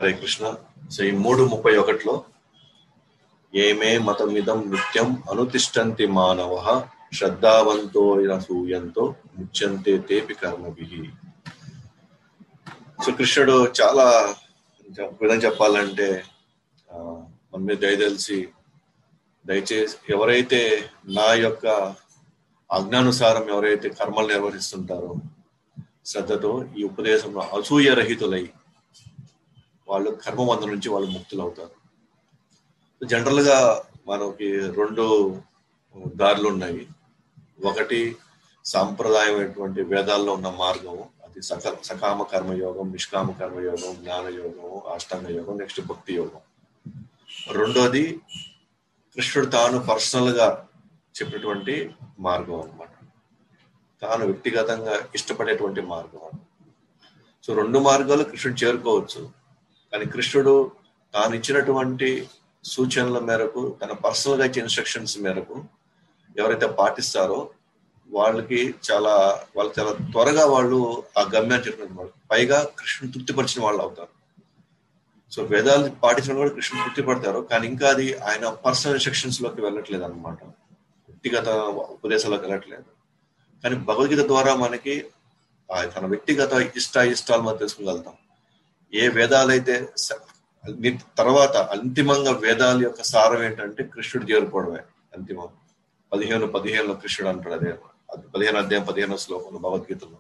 Hare Krishna so ఈ మూడు ముప్పై ఒకటిలో ఏమే మతమిదం నిత్యం అనుతిష్టంతి మానవ శ్రద్ధావంతో సూయంతో ముచ్యంతే తేపి కర్మభి సో కృష్ణుడు చాలా ఒక విధంగా చెప్పాలంటే ఆ, మన మీద దయ తెలిసి దయచేసి ఎవరైతే నా యొక్క ఆజ్ఞానుసారం ఎవరైతే కర్మలు నిర్వహిస్తుంటారో శ్రద్ధతో ఈ ఉపదేశంలో అసూయ రహితులై వాళ్ళు కర్మబంధం నుంచి వాళ్ళు ముక్తులు అవుతారు జనరల్ గా మనకి రెండు దారులు ఉన్నాయి ఒకటి సాంప్రదాయమైనటువంటి వేదాల్లో ఉన్న మార్గం అది సక సకామ కర్మయోగం నిష్కామ కర్మయోగం జ్ఞాన యోగం అష్టాంగ యోగం నెక్స్ట్ భక్తి యోగం రెండోది కృష్ణుడు తాను పర్సనల్ గా చెప్పినటువంటి మార్గం అన్నమాట తాను వ్యక్తిగతంగా ఇష్టపడేటువంటి మార్గం అన్నమాట. సో రెండు మార్గాలు కృష్ణుడు చేరుకోవచ్చు కానీ కృష్ణుడు తాను ఇచ్చినటువంటి సూచనల మేరకు తన పర్సనల్ గా ఇచ్చిన ఇన్స్ట్రక్షన్స్ మేరకు ఎవరైతే పాటిస్తారో వాళ్ళకి చాలా వాళ్ళు చాలా త్వరగా వాళ్ళు ఆ గమ్యాన్ని చేరుకున్నారు పైగా కృష్ణుని తృప్తిపరిచిన వాళ్ళు అవుతారు సో వేదాలు పాటించడం కూడా కృష్ణుని తృప్తిపడతారు కానీ ఇంకా అది ఆయన పర్సనల్ ఇన్స్ట్రక్షన్స్ లోకి వెళ్ళట్లేదు అనమాట వ్యక్తిగత ఉపదేశాలకు వెళ్ళట్లేదు కానీ భగవద్గీత ద్వారా మనకి ఆ తన వ్యక్తిగత ఇష్ట ఇష్టాలు మనం తెలుసుకోగలుగుతాం ఏ వేదాలైతే స- ని- తర్వాత అంతిమంగా వేదాల యొక్క సారం ఏంటంటే కృష్ణుడు చేరుకోవడమే అంతిమం పదిహేను పదిహేను కృష్ణుడు అంటాడు అదే అది పదిహేను అధ్యాయం పదిహేను శ్లోకంలో భగవద్గీతలో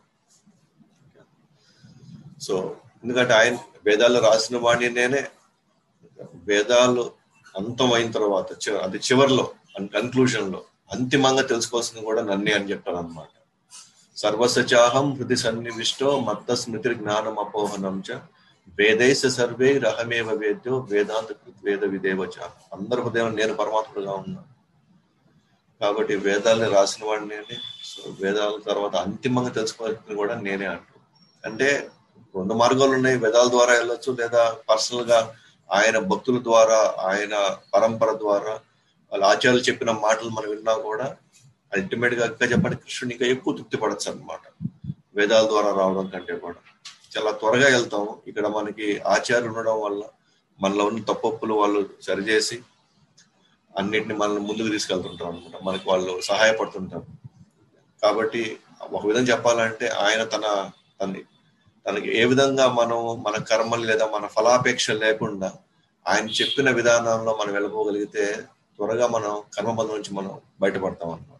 సో ఎందుకంటే ఆయన వేదాల్లో రాసిన వాడిని నేనే వేదాలు అంతమైన తర్వాత చి- అది చివరిలో కన్క్లూజన్ లో అంతిమంగా తెలుసుకోవాల్సింది కూడా నన్నే అని చెప్పాను అనమాట సర్వసచాహం హృది సన్నివిష్టో మత్త స్మృతి జ్ఞానం అపోహనం చ వేదైస సర్వే రహమేవ వేద్యో వేదాంత కృత్ వేద విదేవ చ అందరి హృదయం నేను పరమాత్ముడుగా ఉన్నా కాబట్టి వేదాలని రాసిన వాడిని నేనే సో వేదాల తర్వాత అంతిమంగా తెలుసుకోవాల్సింది కూడా నేనే అంటూ అంటే రెండు మార్గాలు ఉన్నాయి వేదాల ద్వారా వెళ్ళొచ్చు లేదా పర్సనల్ గా ఆయన భక్తుల ద్వారా ఆయన పరంపర ద్వారా వాళ్ళ ఆచార్యులు చెప్పిన మాటలు మనం విన్నా కూడా అల్టిమేట్ గా ఇంకా చెప్పండి కృష్ణుడు ఇంకా ఎక్కువ తృప్తి పడచ్చు అనమాట వేదాల ద్వారా రావడం కంటే కూడా చాలా త్వరగా వెళ్తాం ఇక్కడ మనకి ఆచార్యులు ఉండడం వల్ల మనలో ఉన్న తప్పొప్పులు వాళ్ళు సరిచేసి అన్నిటిని మనల్ని ముందుకు తీసుకెళ్తుంటారు అనమాట మనకి వాళ్ళు సహాయపడుతుంటారు కాబట్టి ఒక విధంగా చెప్పాలంటే ఆయన తన తన తనకి ఏ విధంగా మనం మన కర్మలు లేదా మన ఫలాపేక్ష లేకుండా ఆయన చెప్పిన విధానంలో మనం వెళ్ళిపోగలిగితే త్వరగా మనం కర్మబంధం నుంచి మనం బయటపడతాం అన్నమాట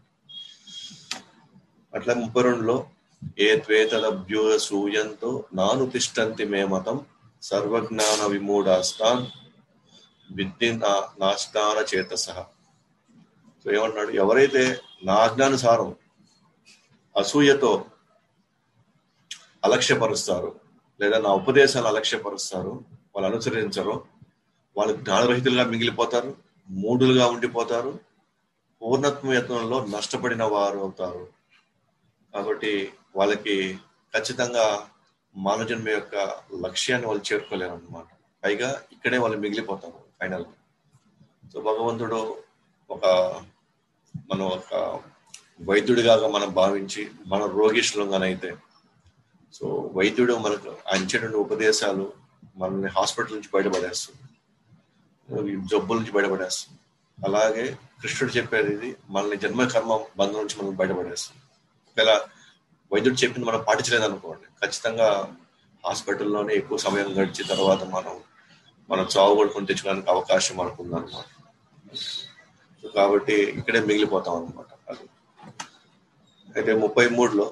అట్లా ముప్పై రెండులో ఏ త్వేతదభ్యో సూయంతో నాను తిష్టంతి మే మతం సర్వజ్ఞాన విమూఢాస్తాన్ విద్య నాష్టాన చేత సహా సో ఏమన్నాడు ఎవరైతే నా ఆజ్ఞానుసారం అసూయతో అలక్ష్యపరుస్తారు లేదా నా ఉపదేశాలను అలక్ష్యపరుస్తారు వాళ్ళు అనుసరించరు వాళ్ళు జ్ఞానరహితులుగా మిగిలిపోతారు మూడులుగా ఉండిపోతారు పూర్ణత్వ యత్నంలో నష్టపడిన వారు అవుతారు కాబట్టి వాళ్ళకి ఖచ్చితంగా మానవ జన్మ యొక్క లక్ష్యాన్ని వాళ్ళు చేరుకోలేరు అనమాట పైగా ఇక్కడే వాళ్ళు మిగిలిపోతారు ఫైనల్ సో భగవంతుడు ఒక మనం ఒక వైద్యుడిగా మనం భావించి మన రోగిష్లంగానైతే సో వైద్యుడు మనకు ఆయన ఇచ్చేటువంటి ఉపదేశాలు మనల్ని హాస్పిటల్ నుంచి బయటపడేస్తుంది ఈ జబ్బుల నుంచి బయటపడేస్తుంది అలాగే కృష్ణుడు చెప్పేది ఇది మనల్ని జన్మ కర్మ బంధం నుంచి మనం బయటపడేస్తుంది ఒకవేళ వైద్యుడు చెప్పింది మనం పాటించలేదు అనుకోండి ఖచ్చితంగా హాస్పిటల్లోనే ఎక్కువ సమయం గడిచిన తర్వాత మనం మనం చావు కొడుకొని తెచ్చుకోవడానికి అవకాశం మనకు ఉందన్నమాట సో కాబట్టి ఇక్కడే మిగిలిపోతాం అనమాట అది అయితే ముప్పై మూడులో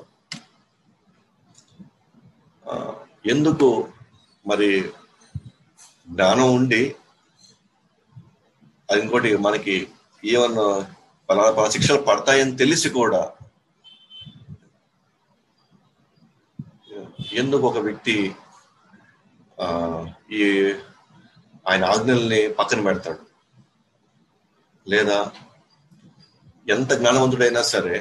ఆ, ఎందుకు మరి జ్ఞానం ఉండి అది ఇంకోటి మనకి ఏమన్నా పలానా పలానా శిక్షలు పడతాయని తెలిసి కూడా ఎందుకు ఒక వ్యక్తి ఆ ఈ ఆయన ఆజ్ఞల్ని పక్కన పెడతాడు లేదా ఎంత జ్ఞానవంతుడైనా సరే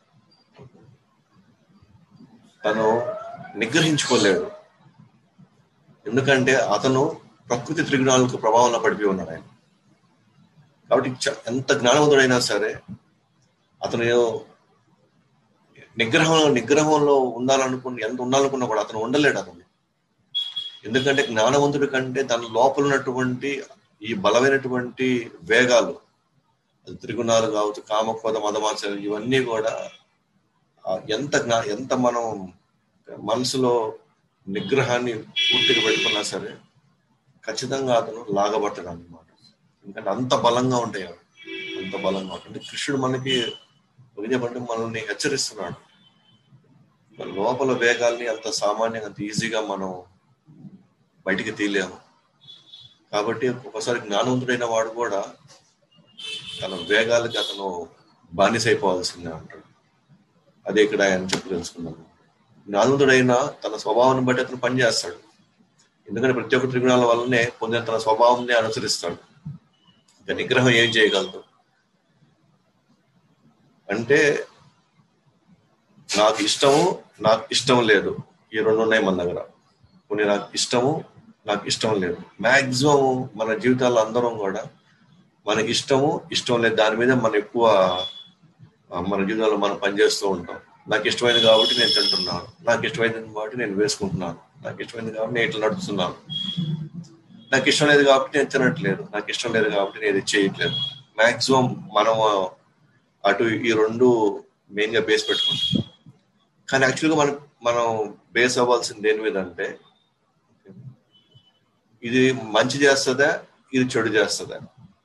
తను నిగ్రహించుకోలేడు ఎందుకంటే అతను ప్రకృతి త్రిగుణాలకు ప్రభావంలో పడిపోయి ఉన్నాడు ఆయన కాబట్టి చ- ఎంత జ్ఞానవంతుడైనా సరే అతను నిగ్రహం నిగ్రహంలో ఉండాలనుకున్న ఎంత ఉండాలనుకున్నా కూడా అతను ఉండలేడు అతను ఎందుకంటే జ్ఞానవంతుడి కంటే తన లోపల ఉన్నటువంటి ఈ బలమైనటువంటి వేగాలు అది త్రిగుణాలు కావచ్చు కామక్రోధ మదమాచారం ఇవన్నీ కూడా ఆ, ఎంత జ్ఞా ఎంత మనం మనసులో నిగ్రహాన్ని పూర్తిగా పెట్టుకున్నా సరే ఖచ్చితంగా అతను లాగబట్టడు అనమాట ఎందుకంటే అంత బలంగా ఉంటాయి అవి అంత బలంగా ఉంటాయి అంటే కృష్ణుడు మనకి ఒక చెప్పంటే మనల్ని హెచ్చరిస్తున్నాడు మన లోపల వేగాల్ని అంత సామాన్యంగా అంత ఈజీగా మనం బయటికి తీయలేము కాబట్టి ఒకసారి జ్ఞానవంతుడైన వాడు కూడా తన వేగాలకి అతను బానిసైపోవాల్సిందే అంటాడు అదే ఇక్కడ ఆయన చెప్పి తెలుసుకున్నాను జ్ఞానవంతుడైన తన స్వభావాన్ని బట్టి అతను పనిచేస్తాడు ఎందుకంటే ప్రతి ఒక్క త్రిగుణాల వల్లనే పొందిన తన స్వభావంని అనుసరిస్తాడు ఇంకా నిగ్రహం ఏం చేయగలదు అంటే నాకు ఇష్టము నాకు ఇష్టం లేదు ఈ రెండు ఉన్నాయి మన దగ్గర కొన్ని నాకు ఇష్టము నాకు ఇష్టం లేదు మాక్సిమం మన జీవితాల్లో అందరం కూడా మనకి ఇష్టము ఇష్టం లేదు దాని మీద మనం ఎక్కువ ఆ, మన జీవితంలో మనం పనిచేస్తూ ఉంటాం నాకు ఇష్టమైనది కాబట్టి నేను తింటున్నాను నాకు ఇష్టమైనది కాబట్టి నేను వేసుకుంటున్నాను నాకు ఇష్టమైనది కాబట్టి నేను ఇట్లా నడుస్తున్నాను నాకు ఇష్టం లేదు కాబట్టి నేను తినట్లేదు నాకు ఇష్టం లేదు కాబట్టి నేను ఇది చేయట్లేదు మాక్సిమం మనం అటు ఈ రెండు మెయిన్ గా బేస్ పెట్టుకుంటాం కానీ యాక్చువల్గా మనం మనం బేస్ అవ్వాల్సింది దేని మీద అంటే ఇది మంచి చేస్తుందా ఇది చెడు చేస్తుందా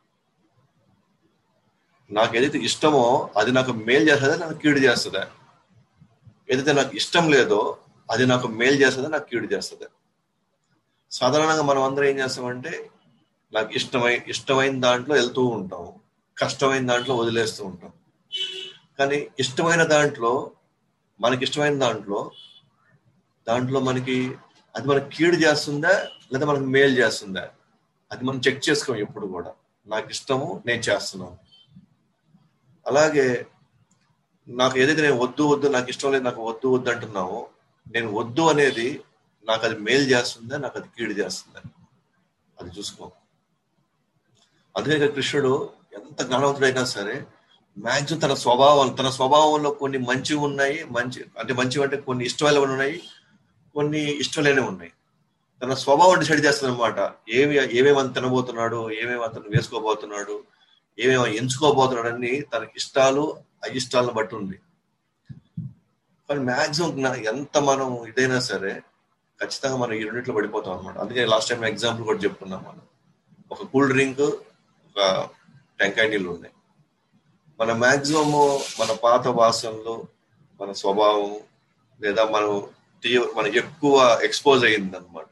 నాకు ఏదైతే ఇష్టమో అది నాకు మేలు చేస్తుందా నాకు కీడు చేస్తుందా ఏదైతే నాకు ఇష్టం లేదో అది నాకు మేలు చేస్తుందా నాకు కీడు చేస్తుందా సాధారణంగా మనం అందరం ఏం చేస్తామంటే నాకు ఇష్టమై ఇష్టమైన దాంట్లో వెళ్తూ ఉంటాం కష్టమైన దాంట్లో వదిలేస్తూ ఉంటాం కానీ ఇష్టమైన దాంట్లో మనకి ఇష్టమైన దాంట్లో దాంట్లో మనకి అది మనకి కీడు చేస్తుందా లేదా మనకి మేలు చేస్తుందా అది మనం చెక్ చేసుకోం ఎప్పుడు కూడా నాకు ఇష్టము నేను చేస్తున్నాను అలాగే నాకు ఏదైతే నేను వద్దు వద్దు నాకు ఇష్టం లేదు నాకు వద్దు వద్దు అంటున్నామో నేను వద్దు అనేది నాకు అది మేలు చేస్తుందా నాకు అది కీడు చేస్తుందా అది చూసుకో అందుకే ఇక్కడ కృష్ణుడు ఎంత జ్ఞానవంతుడైనా సరే మ్యాక్సిమం తన స్వభావం తన స్వభావంలో కొన్ని మంచివి ఉన్నాయి మంచి అంటే మంచివి అంటే కొన్ని ఇష్టమైన ఉన్నాయి కొన్ని ఇష్టం లేనివి ఉన్నాయి తన స్వభావం డిసైడ్ చేస్తుంది అనమాట ఏమి ఏమేమి అతను తినబోతున్నాడు ఏమేమి అతను వేసుకోబోతున్నాడు ఏమేమి ఎంచుకోబోతున్నాడు అని తనకి ఇష్టాలు అయిష్టాలను బట్టి ఉంది కానీ మాక్సిమం ఎంత మనం ఇదైనా సరే ఖచ్చితంగా మనం ఈ రెండిట్లో పడిపోతాం అనమాట అందుకే లాస్ట్ టైం ఎగ్జాంపుల్ కూడా చెప్పుకున్నాం మనం ఒక కూల్ డ్రింక్ ఒక టెంకాయ నీళ్ళు ఉన్నాయి మన మాక్సిమం మన పాత వాసనలు మన స్వభావం లేదా మనం తీయ మనకి ఎక్కువ ఎక్స్పోజ్ అయ్యింది అనమాట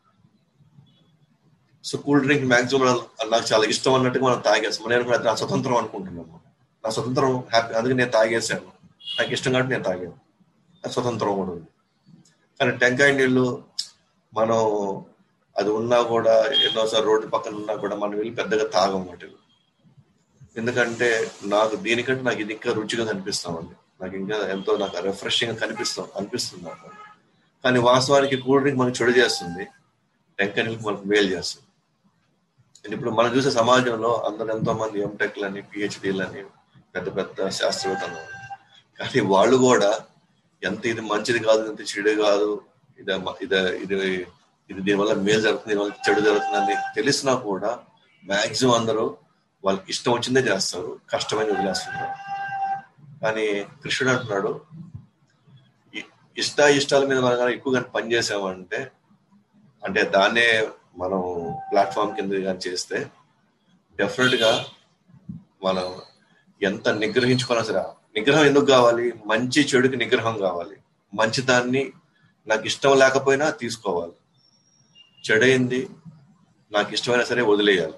సో కూల్ డ్రింక్ మాక్సిమం నాకు చాలా ఇష్టం అన్నట్టుగా మనం తాగేస్తాం నేను కూడా నా స్వతంత్రం అనుకుంటున్నాము నా స్వతంత్రం హ్యాపీ అందుకే నేను తాగేసాను నాకు ఇష్టం కాబట్టి నేను తాగాను నా స్వతంత్రం కూడా ఉంది కానీ టెంకాయ నీళ్ళు మనం అది ఉన్నా కూడా ఎన్నోసారి రోడ్డు పక్కన ఉన్నా కూడా మనం వెళ్ళి పెద్దగా తాగం వాటిని ఎందుకంటే నాకు దీనికంటే నాకు ఇది ఇంకా రుచిగా కనిపిస్తామండి నాకు ఇంకా ఎంతో నాకు రిఫ్రెషింగ్ కనిపిస్తాం అనిపిస్తుంది నాకు కానీ వాస్తవానికి కూల్ డ్రింక్ మనకు చెడు చేస్తుంది టెంకాయ నీళ్ళకి మనకు మేలు చేస్తుంది ఇప్పుడు మనం చూసే సమాజంలో అందరు ఎంతో మంది ఎంటెక్లని పిహెచ్డీలని పెద్ద పెద్ద శాస్త్రవేత్తలు కానీ వాళ్ళు కూడా ఎంత ఇది మంచిది కాదు ఎంత చెడు కాదు ఇది ఇది ఇది ఇది దీనివల్ల మేలు జరుగుతుంది దీనివల్ల చెడు జరుగుతుందని తెలిసినా కూడా మాక్సిమం అందరూ వాళ్ళకి ఇష్టం వచ్చిందే చేస్తారు కష్టమైన వదిలేస్తున్నారు కానీ కృష్ణుడు అంటున్నాడు ఇష్ట ఇష్టాల మీద మనం ఎక్కువగా పని చేసామంటే అంటే దాన్నే మనం ప్లాట్ఫామ్ కింద కానీ చేస్తే డెఫినెట్ గా మనం ఎంత నిగ్రహించుకోవాలా సరే నిగ్రహం ఎందుకు కావాలి మంచి చెడుకి నిగ్రహం కావాలి మంచి దాన్ని నాకు ఇష్టం లేకపోయినా తీసుకోవాలి చెడైంది నాకు ఇష్టమైనా సరే వదిలేయాలి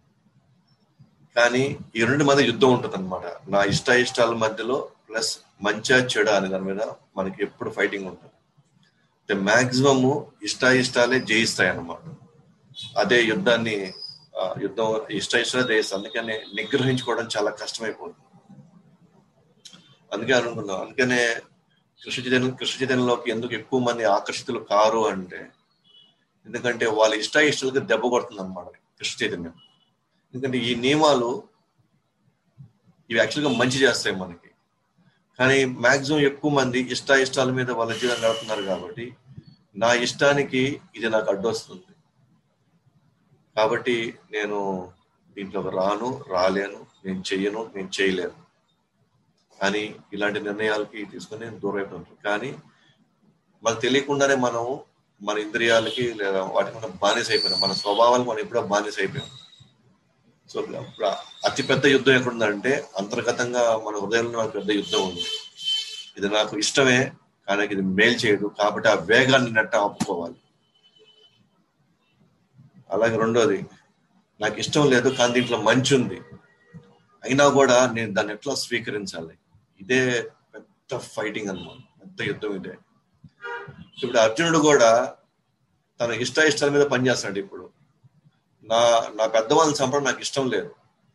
కానీ ఈ రెండు మధ్య యుద్ధం ఉంటుంది అనమాట నా ఇష్ట ఇష్టాల మధ్యలో ప్లస్ మంచిగా చెడ అనే దాని మీద మనకి ఎప్పుడు ఫైటింగ్ ఉంటుంది అంటే మాక్సిమము ఇష్ట ఇష్టాలే జయిస్తాయి అన్నమాట అదే యుద్ధాన్ని యుద్ధం ఇష్ట ఇష్టాలే జయిస్తాయి అందుకనే నిగ్రహించుకోవడం చాలా కష్టమైపోతుంది అందుకే అనుకున్నాం అందుకనే కృష్ణ చైతన్య కృష్ణ చైతన్యంలోకి ఎందుకు ఎక్కువ మంది ఆకర్షితులు కారు అంటే ఎందుకంటే వాళ్ళ ఇష్ట ఇష్టాలకి దెబ్బ కొడుతుంది అనమాట కృష్ణ చైతన్యం ఎందుకంటే ఈ నియమాలు ఇవి యాక్చువల్గా మంచి చేస్తాయి మనకి కానీ మాక్సిమం ఎక్కువ మంది ఇష్ట ఇష్టాల మీద వాళ్ళ జీవనం గడుపుతున్నారు కాబట్టి నా ఇష్టానికి ఇది నాకు అడ్డొస్తుంది కాబట్టి నేను దీంట్లోకి రాను రాలేను నేను చెయ్యను నేను చేయలేను అని ఇలాంటి నిర్ణయాలకి తీసుకుని నేను దూరం అయిపోతాను కానీ మనకు తెలియకుండానే మనం మన ఇంద్రియాలకి లేదా వాటికి మనం బానిస అయిపోయినాం మన స్వభావాలకు మనం ఎప్పుడో బానిస అయిపోయాం సో ఇప్పుడు అతి పెద్ద యుద్ధం ఎక్కడుందంటే అంతర్గతంగా మన హృదయంలో నాకు పెద్ద యుద్ధం ఉంది ఇది నాకు ఇష్టమే కానీ ఇది మేలు చేయదు కాబట్టి ఆ వేగాన్ని నెట్ట ఆపుకోవాలి అలాగే రెండోది నాకు ఇష్టం లేదు కానీ దీంట్లో మంచి ఉంది అయినా కూడా నేను దాన్ని ఎట్లా స్వీకరించాలి ఇదే పెద్ద ఫైటింగ్ అన్నమాట పెద్ద యుద్ధం ఇదే ఇప్పుడు అర్జునుడు కూడా తన ఇష్ట ఇష్టాల మీద పనిచేస్తాడు ఇప్పుడు నా నా పెద్దవాళ్ళని చంపడం నాకు ఇష్టం లేదు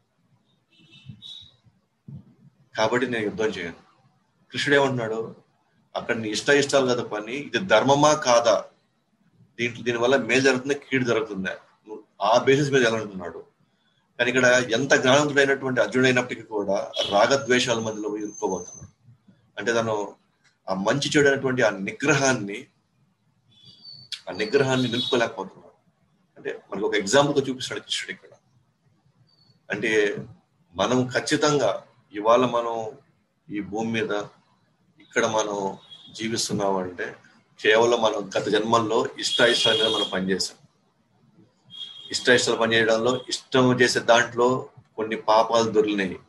కాబట్టి నేను యుద్ధం చేయను కృష్ణుడు ఏమంటున్నాడు అక్కడ నీ ఇష్ట ఇష్టాలు కదా పని ఇది ధర్మమా కాదా దీంట్లో దీనివల్ల మేలు జరుగుతుందా కీడు జరుగుతుందా నువ్వు ఆ బేసిస్ మీద ఎలా అంటున్నాడు కానీ ఇక్కడ ఎంత జ్ఞానవంతుడైనటువంటి అర్జునుడైనప్పటికీ కూడా రాగద్వేషాల మధ్యలో పోయి ఇరుక్కోబోతున్నాడు అంటే తను ఆ మంచి చెడు అనేటువంటి ఆ నిగ్రహాన్ని ఆ నిగ్రహాన్ని నిలుపుకోలేకపోతున్నాడు అంటే మనకు ఒక ఎగ్జాంపుల్గా చూపిస్తాడు కృష్ణుడు ఇక్కడ అంటే మనం ఖచ్చితంగా ఇవాళ మనం ఈ భూమి మీద ఇక్కడ మనం జీవిస్తున్నాం అంటే కేవలం మనం గత జన్మల్లో ఇష్ట ఇష్టాల మీద మనం పనిచేసాం ఇష్ట ఇష్టాలు పనిచేయడంలో ఇష్టం చేసే దాంట్లో కొన్ని పాపాలు దొరికినాయి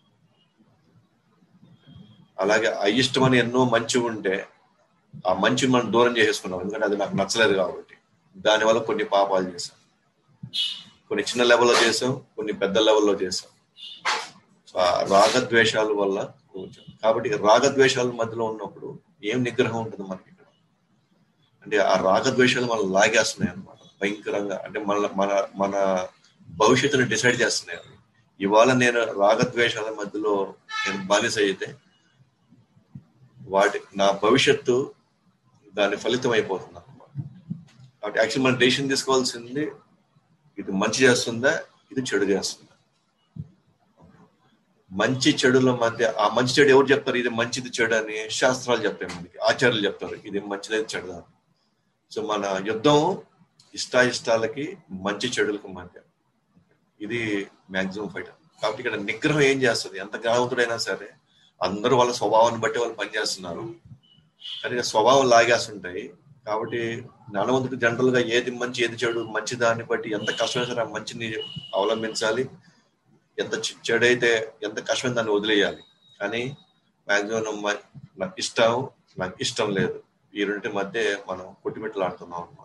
అలాగే అయిష్టమని ఎన్నో మంచి ఉంటే ఆ మంచిని మనం దూరం చేసేసుకున్నాం ఎందుకంటే అది నాకు నచ్చలేదు కాబట్టి దానివల్ల కొన్ని పాపాలు చేశాం కొన్ని చిన్న లెవెల్లో చేసాం కొన్ని పెద్ద లెవెల్లో చేసాం సో ఆ రాగద్వేషాల వల్ల కొంచెం కాబట్టి రాగద్వేషాల మధ్యలో ఉన్నప్పుడు ఏం నిగ్రహం ఉంటుంది మనకి ఇక్కడ అంటే ఆ రాగద్వేషాలు మనం లాగేస్తున్నాయి అనమాట భయంకరంగా అంటే మన మన మన భవిష్యత్తుని డిసైడ్ చేస్తున్నాయి అవి ఇవాళ నేను రాగద్వేషాల మధ్యలో నేను బానిస అయితే వాటి నా భవిష్యత్తు దాని ఫలితం అయిపోతుంది అనమాట కాబట్టి యాక్చువల్ మనం డెసిషన్ తీసుకోవాల్సింది ఇది మంచి చేస్తుందా ఇది చెడు చేస్తుందా మంచి చెడుల మధ్య ఆ మంచి చెడు ఎవరు చెప్తారు ఇది మంచిది చెడు అని శాస్త్రాలు చెప్తాయి మనకి ఆచార్యులు చెప్తారు ఇది మంచిది చెడు అని సో మన యుద్ధం ఇష్టాయిష్టాలకి మంచి చెడులకు మధ్య ఇది మాక్సిమం ఫైట్ కాబట్టి ఇక్కడ నిగ్రహం ఏం చేస్తుంది ఎంత జ్ఞానవంతుడైనా సరే అందరూ వాళ్ళ స్వభావాన్ని బట్టి వాళ్ళు పనిచేస్తున్నారు కానీ స్వభావం లాగేస్తుంటాయి కాబట్టి జ్ఞానవంతుడు జనరల్ గా ఏది మంచి ఏది చెడు మంచి దాన్ని బట్టి ఎంత కష్టమైనా సరే ఆ మంచిని అవలంబించాలి ఎంత చెడైతే ఎంత కష్టమైన దాన్ని వదిలేయాలి కానీ మాక్సిమం నాకు ఇష్టం నాకు ఇష్టం లేదు ఈ రెండింటి మధ్య మనం కొట్టిమిట్టలాడుతున్నాం అనమాట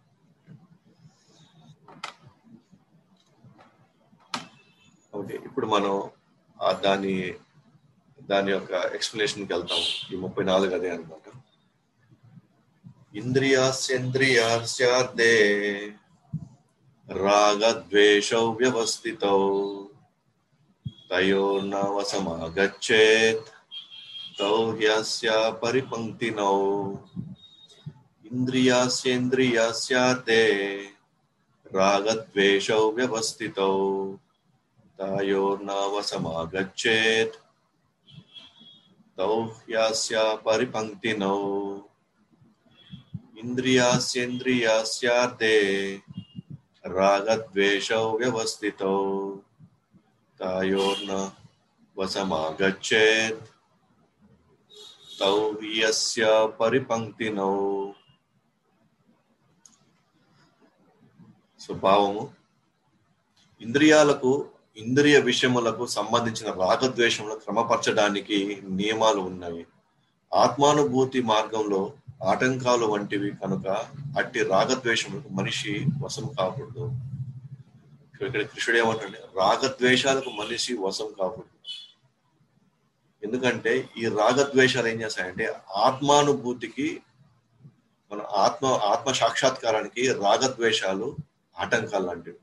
ఓకే ఇప్పుడు మనం దాని దాని యొక్క ఎక్స్ప్లెనేషన్కి వెళ్తాం ఈ ముప్పై నాలుగు అదే అనమాట ఇంద్రియాస్యంద్రియార్దే రాగద్వేషౌ వ్యవస్థితౌ తయోర్నవసమాగచ్చేత్ తౌ హ్యస్య పరిపంక్తినౌ ఇంద్రియాస్యేంద్రియాస్యార్దే రాగద్వేషౌ వ్యవస్థితౌ తయోర్నవసమాగచ్చేత్ తౌ హ్యస్య పరిపంక్తినౌ ఇంద్రియాస్యేంద్రియాస్యార్దే రాగద్వేషౌ వ్యవస్థితౌ తాయోర్న వసమాగచ్చేత్ తౌ యస్య పరిపంక్తినౌ స్వభావము ఇంద్రియాలకు ఇంద్రియ విషయములకు సంబంధించిన రాగద్వేషములను క్రమపరచడానికి నియమాలు ఉన్నవి ఆత్మానుభూతి మార్గంలో ఆటంకాలు వంటివి కనుక అట్టి రాగద్వేషములకు మనిషి వశం కాకూడదు ఇక్కడ కృష్ణుడు ఏమంటే రాగద్వేషాలకు మనిషి వశం కాకూడదు ఎందుకంటే ఈ రాగద్వేషాలు ఏం చేస్తాయంటే ఆత్మానుభూతికి మన ఆత్మ ఆత్మ సాక్షాత్కారానికి రాగద్వేషాలు ఆటంకాలు లాంటివి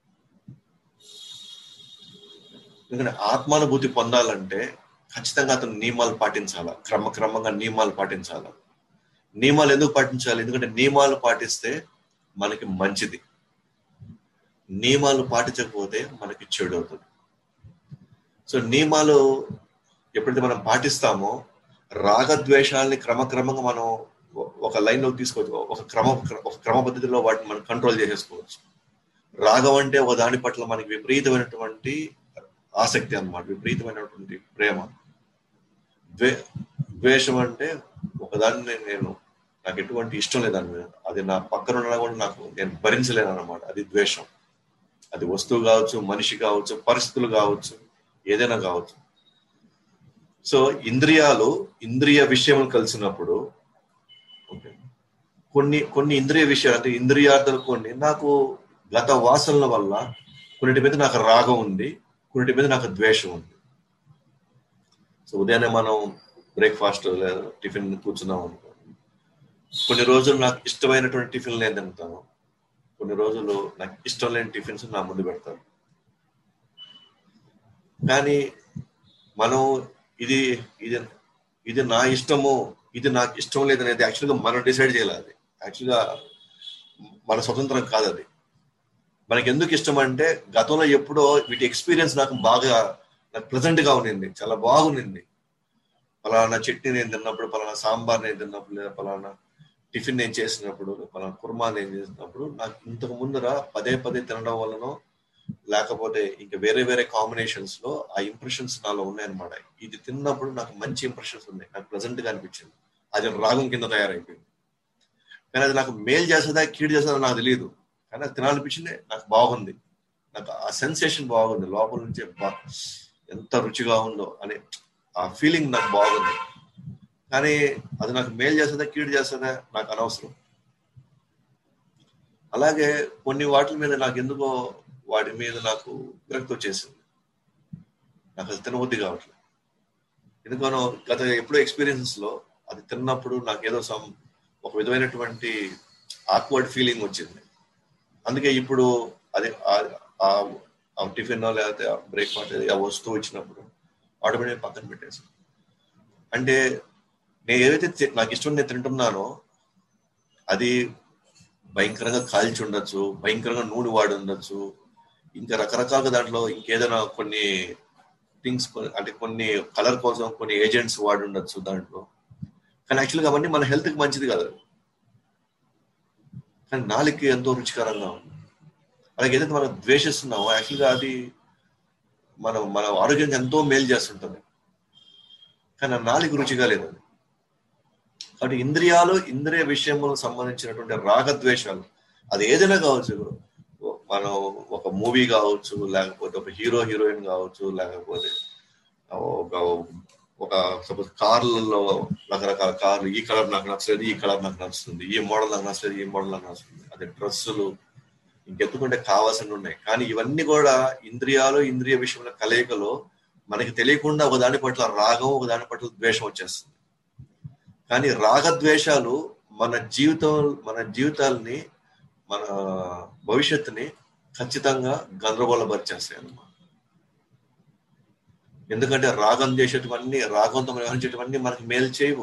ఎందుకంటే ఆత్మానుభూతి పొందాలంటే ఖచ్చితంగా అతను నియమాలు పాటించాలా క్రమక్రమంగా నియమాలు పాటించాలా నియమాలు ఎందుకు పాటించాలి ఎందుకంటే నియమాలు పాటిస్తే మనకి మంచిది నియమాలు పాటించకపోతే మనకి చెడు అవుతుంది సో నియమాలు ఎప్పుడైతే మనం పాటిస్తామో రాగద్వేషాలని క్రమక్రమంగా మనం ఒ- ఒక లైన్ లో తీసుకోవచ్చు ఒక క్రమ ఒక క్రమ పద్ధతిలో వాటిని మనం కంట్రోల్ చేసేసుకోవచ్చు రాగం అంటే ఒక దాని పట్ల మనకి విపరీతమైనటువంటి ఆసక్తి అన్నమాట విపరీతమైనటువంటి ప్రేమ ద్వే ద్వేషం అంటే ఒకదాన్ని నేను నాకు ఎటువంటి ఇష్టం లేదు దాని మీద అది నా పక్కన ఉన్నా కూడా నాకు నేను భరించలేను అనమాట అది ద్వేషం అది వస్తువు కావచ్చు మనిషి కావచ్చు పరిస్థితులు కావచ్చు ఏదైనా కావచ్చు సో ఇంద్రియాలు ఇంద్రియ విషయం కలిసినప్పుడు ఓకే, కొన్ని కొన్ని ఇంద్రియ విషయాలు అంటే ఇంద్రియార్థాలు కొన్ని నాకు గత వాసనల వల్ల కొన్నిటి మీద నాకు రాగం ఉంది కొన్నిటి మీద నాకు ద్వేషం ఉంది సో ఉదయాన్నే మనం బ్రేక్ఫాస్ట్ లేదా టిఫిన్ కూర్చున్నాం అనుకో కొన్ని రోజులు నాకు ఇష్టమైనటువంటి టిఫిన్ నేను తింటాను కొన్ని రోజులు నాకు ఇష్టం లేని టిఫిన్స్ నా ముందు పెడతారు కానీ మనం ఇది ఇది ఇది నా ఇష్టము ఇది నాకు ఇష్టం లేదనేది యాక్చువల్గా మనం డిసైడ్ చేయాలి అది యాక్చువల్గా మన స్వతంత్రం కాదు అది మనకి ఎందుకు ఇష్టం అంటే గతంలో ఎప్పుడో వీటి ఎక్స్పీరియన్స్ నాకు బాగా నాకు ప్లెజెంట్ గా ఉండింది చాలా బాగుండింది పలానా చట్నీ నేను తిన్నప్పుడు పలానా సాంబార్ నేను తిన్నప్పుడు లేదా పలానా టిఫిన్ నేను చేసినప్పుడు పలానా కుర్మా నేను చేసినప్పుడు నాకు ఇంతకు ముందర పదే పదే తినడం వలనో లేకపోతే ఇంకా వేరే వేరే కాంబినేషన్స్ లో ఆ ఇంప్రెషన్స్ నాలో ఉన్నాయన్నమాట ఇది తిన్నప్పుడు నాకు మంచి ఇంప్రెషన్స్ ఉన్నాయి నాకు ప్లెజెంట్ గా అనిపించింది అది రాగం కింద తయారైపోయింది కానీ అది నాకు మేల్ చేస్తుందా కీడు చేస్తుందా నాకు తెలియదు కానీ అది తినాలనిపించింది నాకు బాగుంది నాకు ఆ సెన్సేషన్ బాగుంది లోపల నుంచి బా ఎంత రుచిగా ఉందో అని ఆ ఫీలింగ్ నాకు బాగుంది కానీ అది నాకు మేలు చేస్తుందా కీడు చేస్తుందా నాకు అనవసరం అలాగే కొన్ని వాటి మీద నాకు ఎందుకో వాటి మీద నాకు విరక్తి వచ్చేసింది నాకు అది తినబుద్ధి కావట్లేదు ఎందుకనో గత ఎప్పుడో ఎక్స్పీరియన్సెస్ లో అది తిన్నప్పుడు నాకు ఏదో సమ్ ఒక విధమైనటువంటి ఆక్వర్డ్ ఫీలింగ్ వచ్చింది అందుకే ఇప్పుడు అది ఆ టిఫిన్ లేకపోతే బ్రేక్ఫాస్ట్ ఆ వస్తువు ఇచ్చినప్పుడు ఆటోమేటిక్ పక్కన పెట్టేసి అంటే నేను ఏదైతే తి- నాకు ఇష్టం నేను తింటున్నానో అది భయంకరంగా కాల్చి ఉండొచ్చు భయంకరంగా నూనె వాడి ఉండొచ్చు ఇంకా రకరకాలుగా దాంట్లో ఇంకేదైనా కొన్ని థింగ్స్ అంటే కొన్ని కలర్ కోసం కొన్ని ఏజెంట్స్ వాడి ఉండొచ్చు దాంట్లో కానీ యాక్చువల్గా అవన్నీ మన హెల్త్కి మంచిది కాదు కానీ నాలుగుకి ఎంతో రుచికరంగా ఉంది అలాగే ఏదైతే మనం ద్వేషిస్తున్నామో యాక్చువల్గా అది మనం మన ఆరోగ్యానికి ఎంతో మేలు చేస్తుంటుంది కానీ ఆ నాలుగు రుచిగా లేదు అది కాబట్టి ఇంద్రియాలు ఇంద్రియ విషయములకు సంబంధించినటువంటి రాగద్వేషాలు అది ఏదైనా కావచ్చు మనం ఒక మూవీ కావచ్చు లేకపోతే ఒక హీరో హీరోయిన్ కావచ్చు లేకపోతే ఒక ఒక సపోజ్ కార్లలో రకరకాల కార్లు ఈ కలర్ నాకు నచ్చలేదు ఈ కలర్ నాకు నచ్చుతుంది ఈ మోడల్ నాకు నచ్చలేదు ఈ మోడల్ నాకు నచ్చుతుంది అదే డ్రెస్సులు ఇంకెత్తుకుంటే కావాల్సినవి ఉన్నాయి కానీ ఇవన్నీ కూడా ఇంద్రియాలు ఇంద్రియ విషయంలో కలయికలో మనకి తెలియకుండా ఒక దాని పట్ల రాగం ఒక దాని పట్ల ద్వేషం వచ్చేస్తుంది కానీ రాగద్వేషాలు మన జీవితం మన జీవితాల్ని మన భవిష్యత్తుని ఖచ్చితంగా గందరగోళపరిచేస్తాయి అన్నమాట ఎందుకంటే రాగం చేసేటివన్నీ రాగంతో వ్యవహరించేటివన్నీ మనకి మేలు చేయవు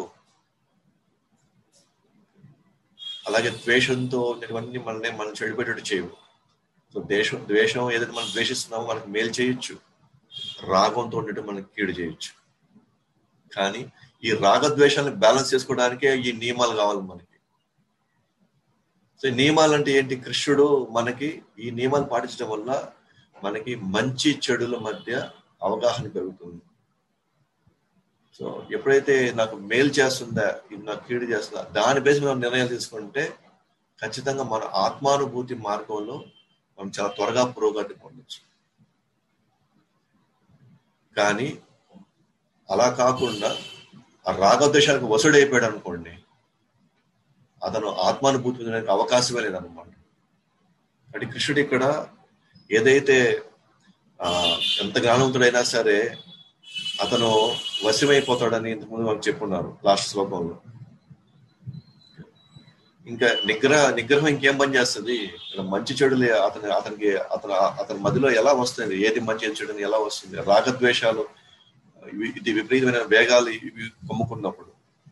అలాగే ద్వేషంతో ఉన్నటువంటి మనల్ని మనం చెడిపోయేటట్టు చేయవు సో దేశం ద్వేషం ఏదైతే మనం ద్వేషిస్తున్నామో మనకి మేలు చేయొచ్చు రాగంతో ఉండటం మనకి కీడు చేయొచ్చు కానీ ఈ రాగద్వేషాలను బ్యాలెన్స్ చేసుకోవడానికే ఈ నియమాలు కావాలి మనకి సో ఈ నియమాలు అంటే ఏంటి కృష్ణుడు మనకి ఈ నియమాలు పాటించడం వల్ల మనకి మంచి చెడుల మధ్య అవగాహన పెరుగుతుంది సో ఎప్పుడైతే నాకు మేలు చేస్తుందా ఇది నాకు కీడు చేస్తుందా దాని బేస్ మీద నిర్ణయాలు తీసుకుంటే ఖచ్చితంగా మన ఆత్మానుభూతి మార్గంలో మనం చాలా త్వరగా పురోగతి పొందొచ్చు కానీ అలా కాకుండా ఆ రాగద్వేషాలకు వసుడైపోయాడు అనుకోండి అతను ఆత్మానుభూతి పొందడానికి అవకాశమే లేదన్నమాట అంటే కృష్ణుడు ఇక్కడ ఏదైతే ఆ ఎంత జ్ఞానవంతుడైనా సరే అతను వశమైపోతాడని ఇంతకుముందు మనకు చెప్పున్నారు లాస్ట్ శ్లోకంలో ఇంకా నిగ్రహ నిగ్రహం ఇంకేం పని చేస్తుంది ఇక్కడ మంచి చెడులే అతని అతనికి అతను అతని మధ్యలో ఎలా వస్తుంది ఏది మంచి ఏది చెడు ఎలా వస్తుంది రాగద్వేషాలు ఇవి- ఇది విపరీతమైన వేగాలు ఇవి కమ్ముకున్నప్పుడు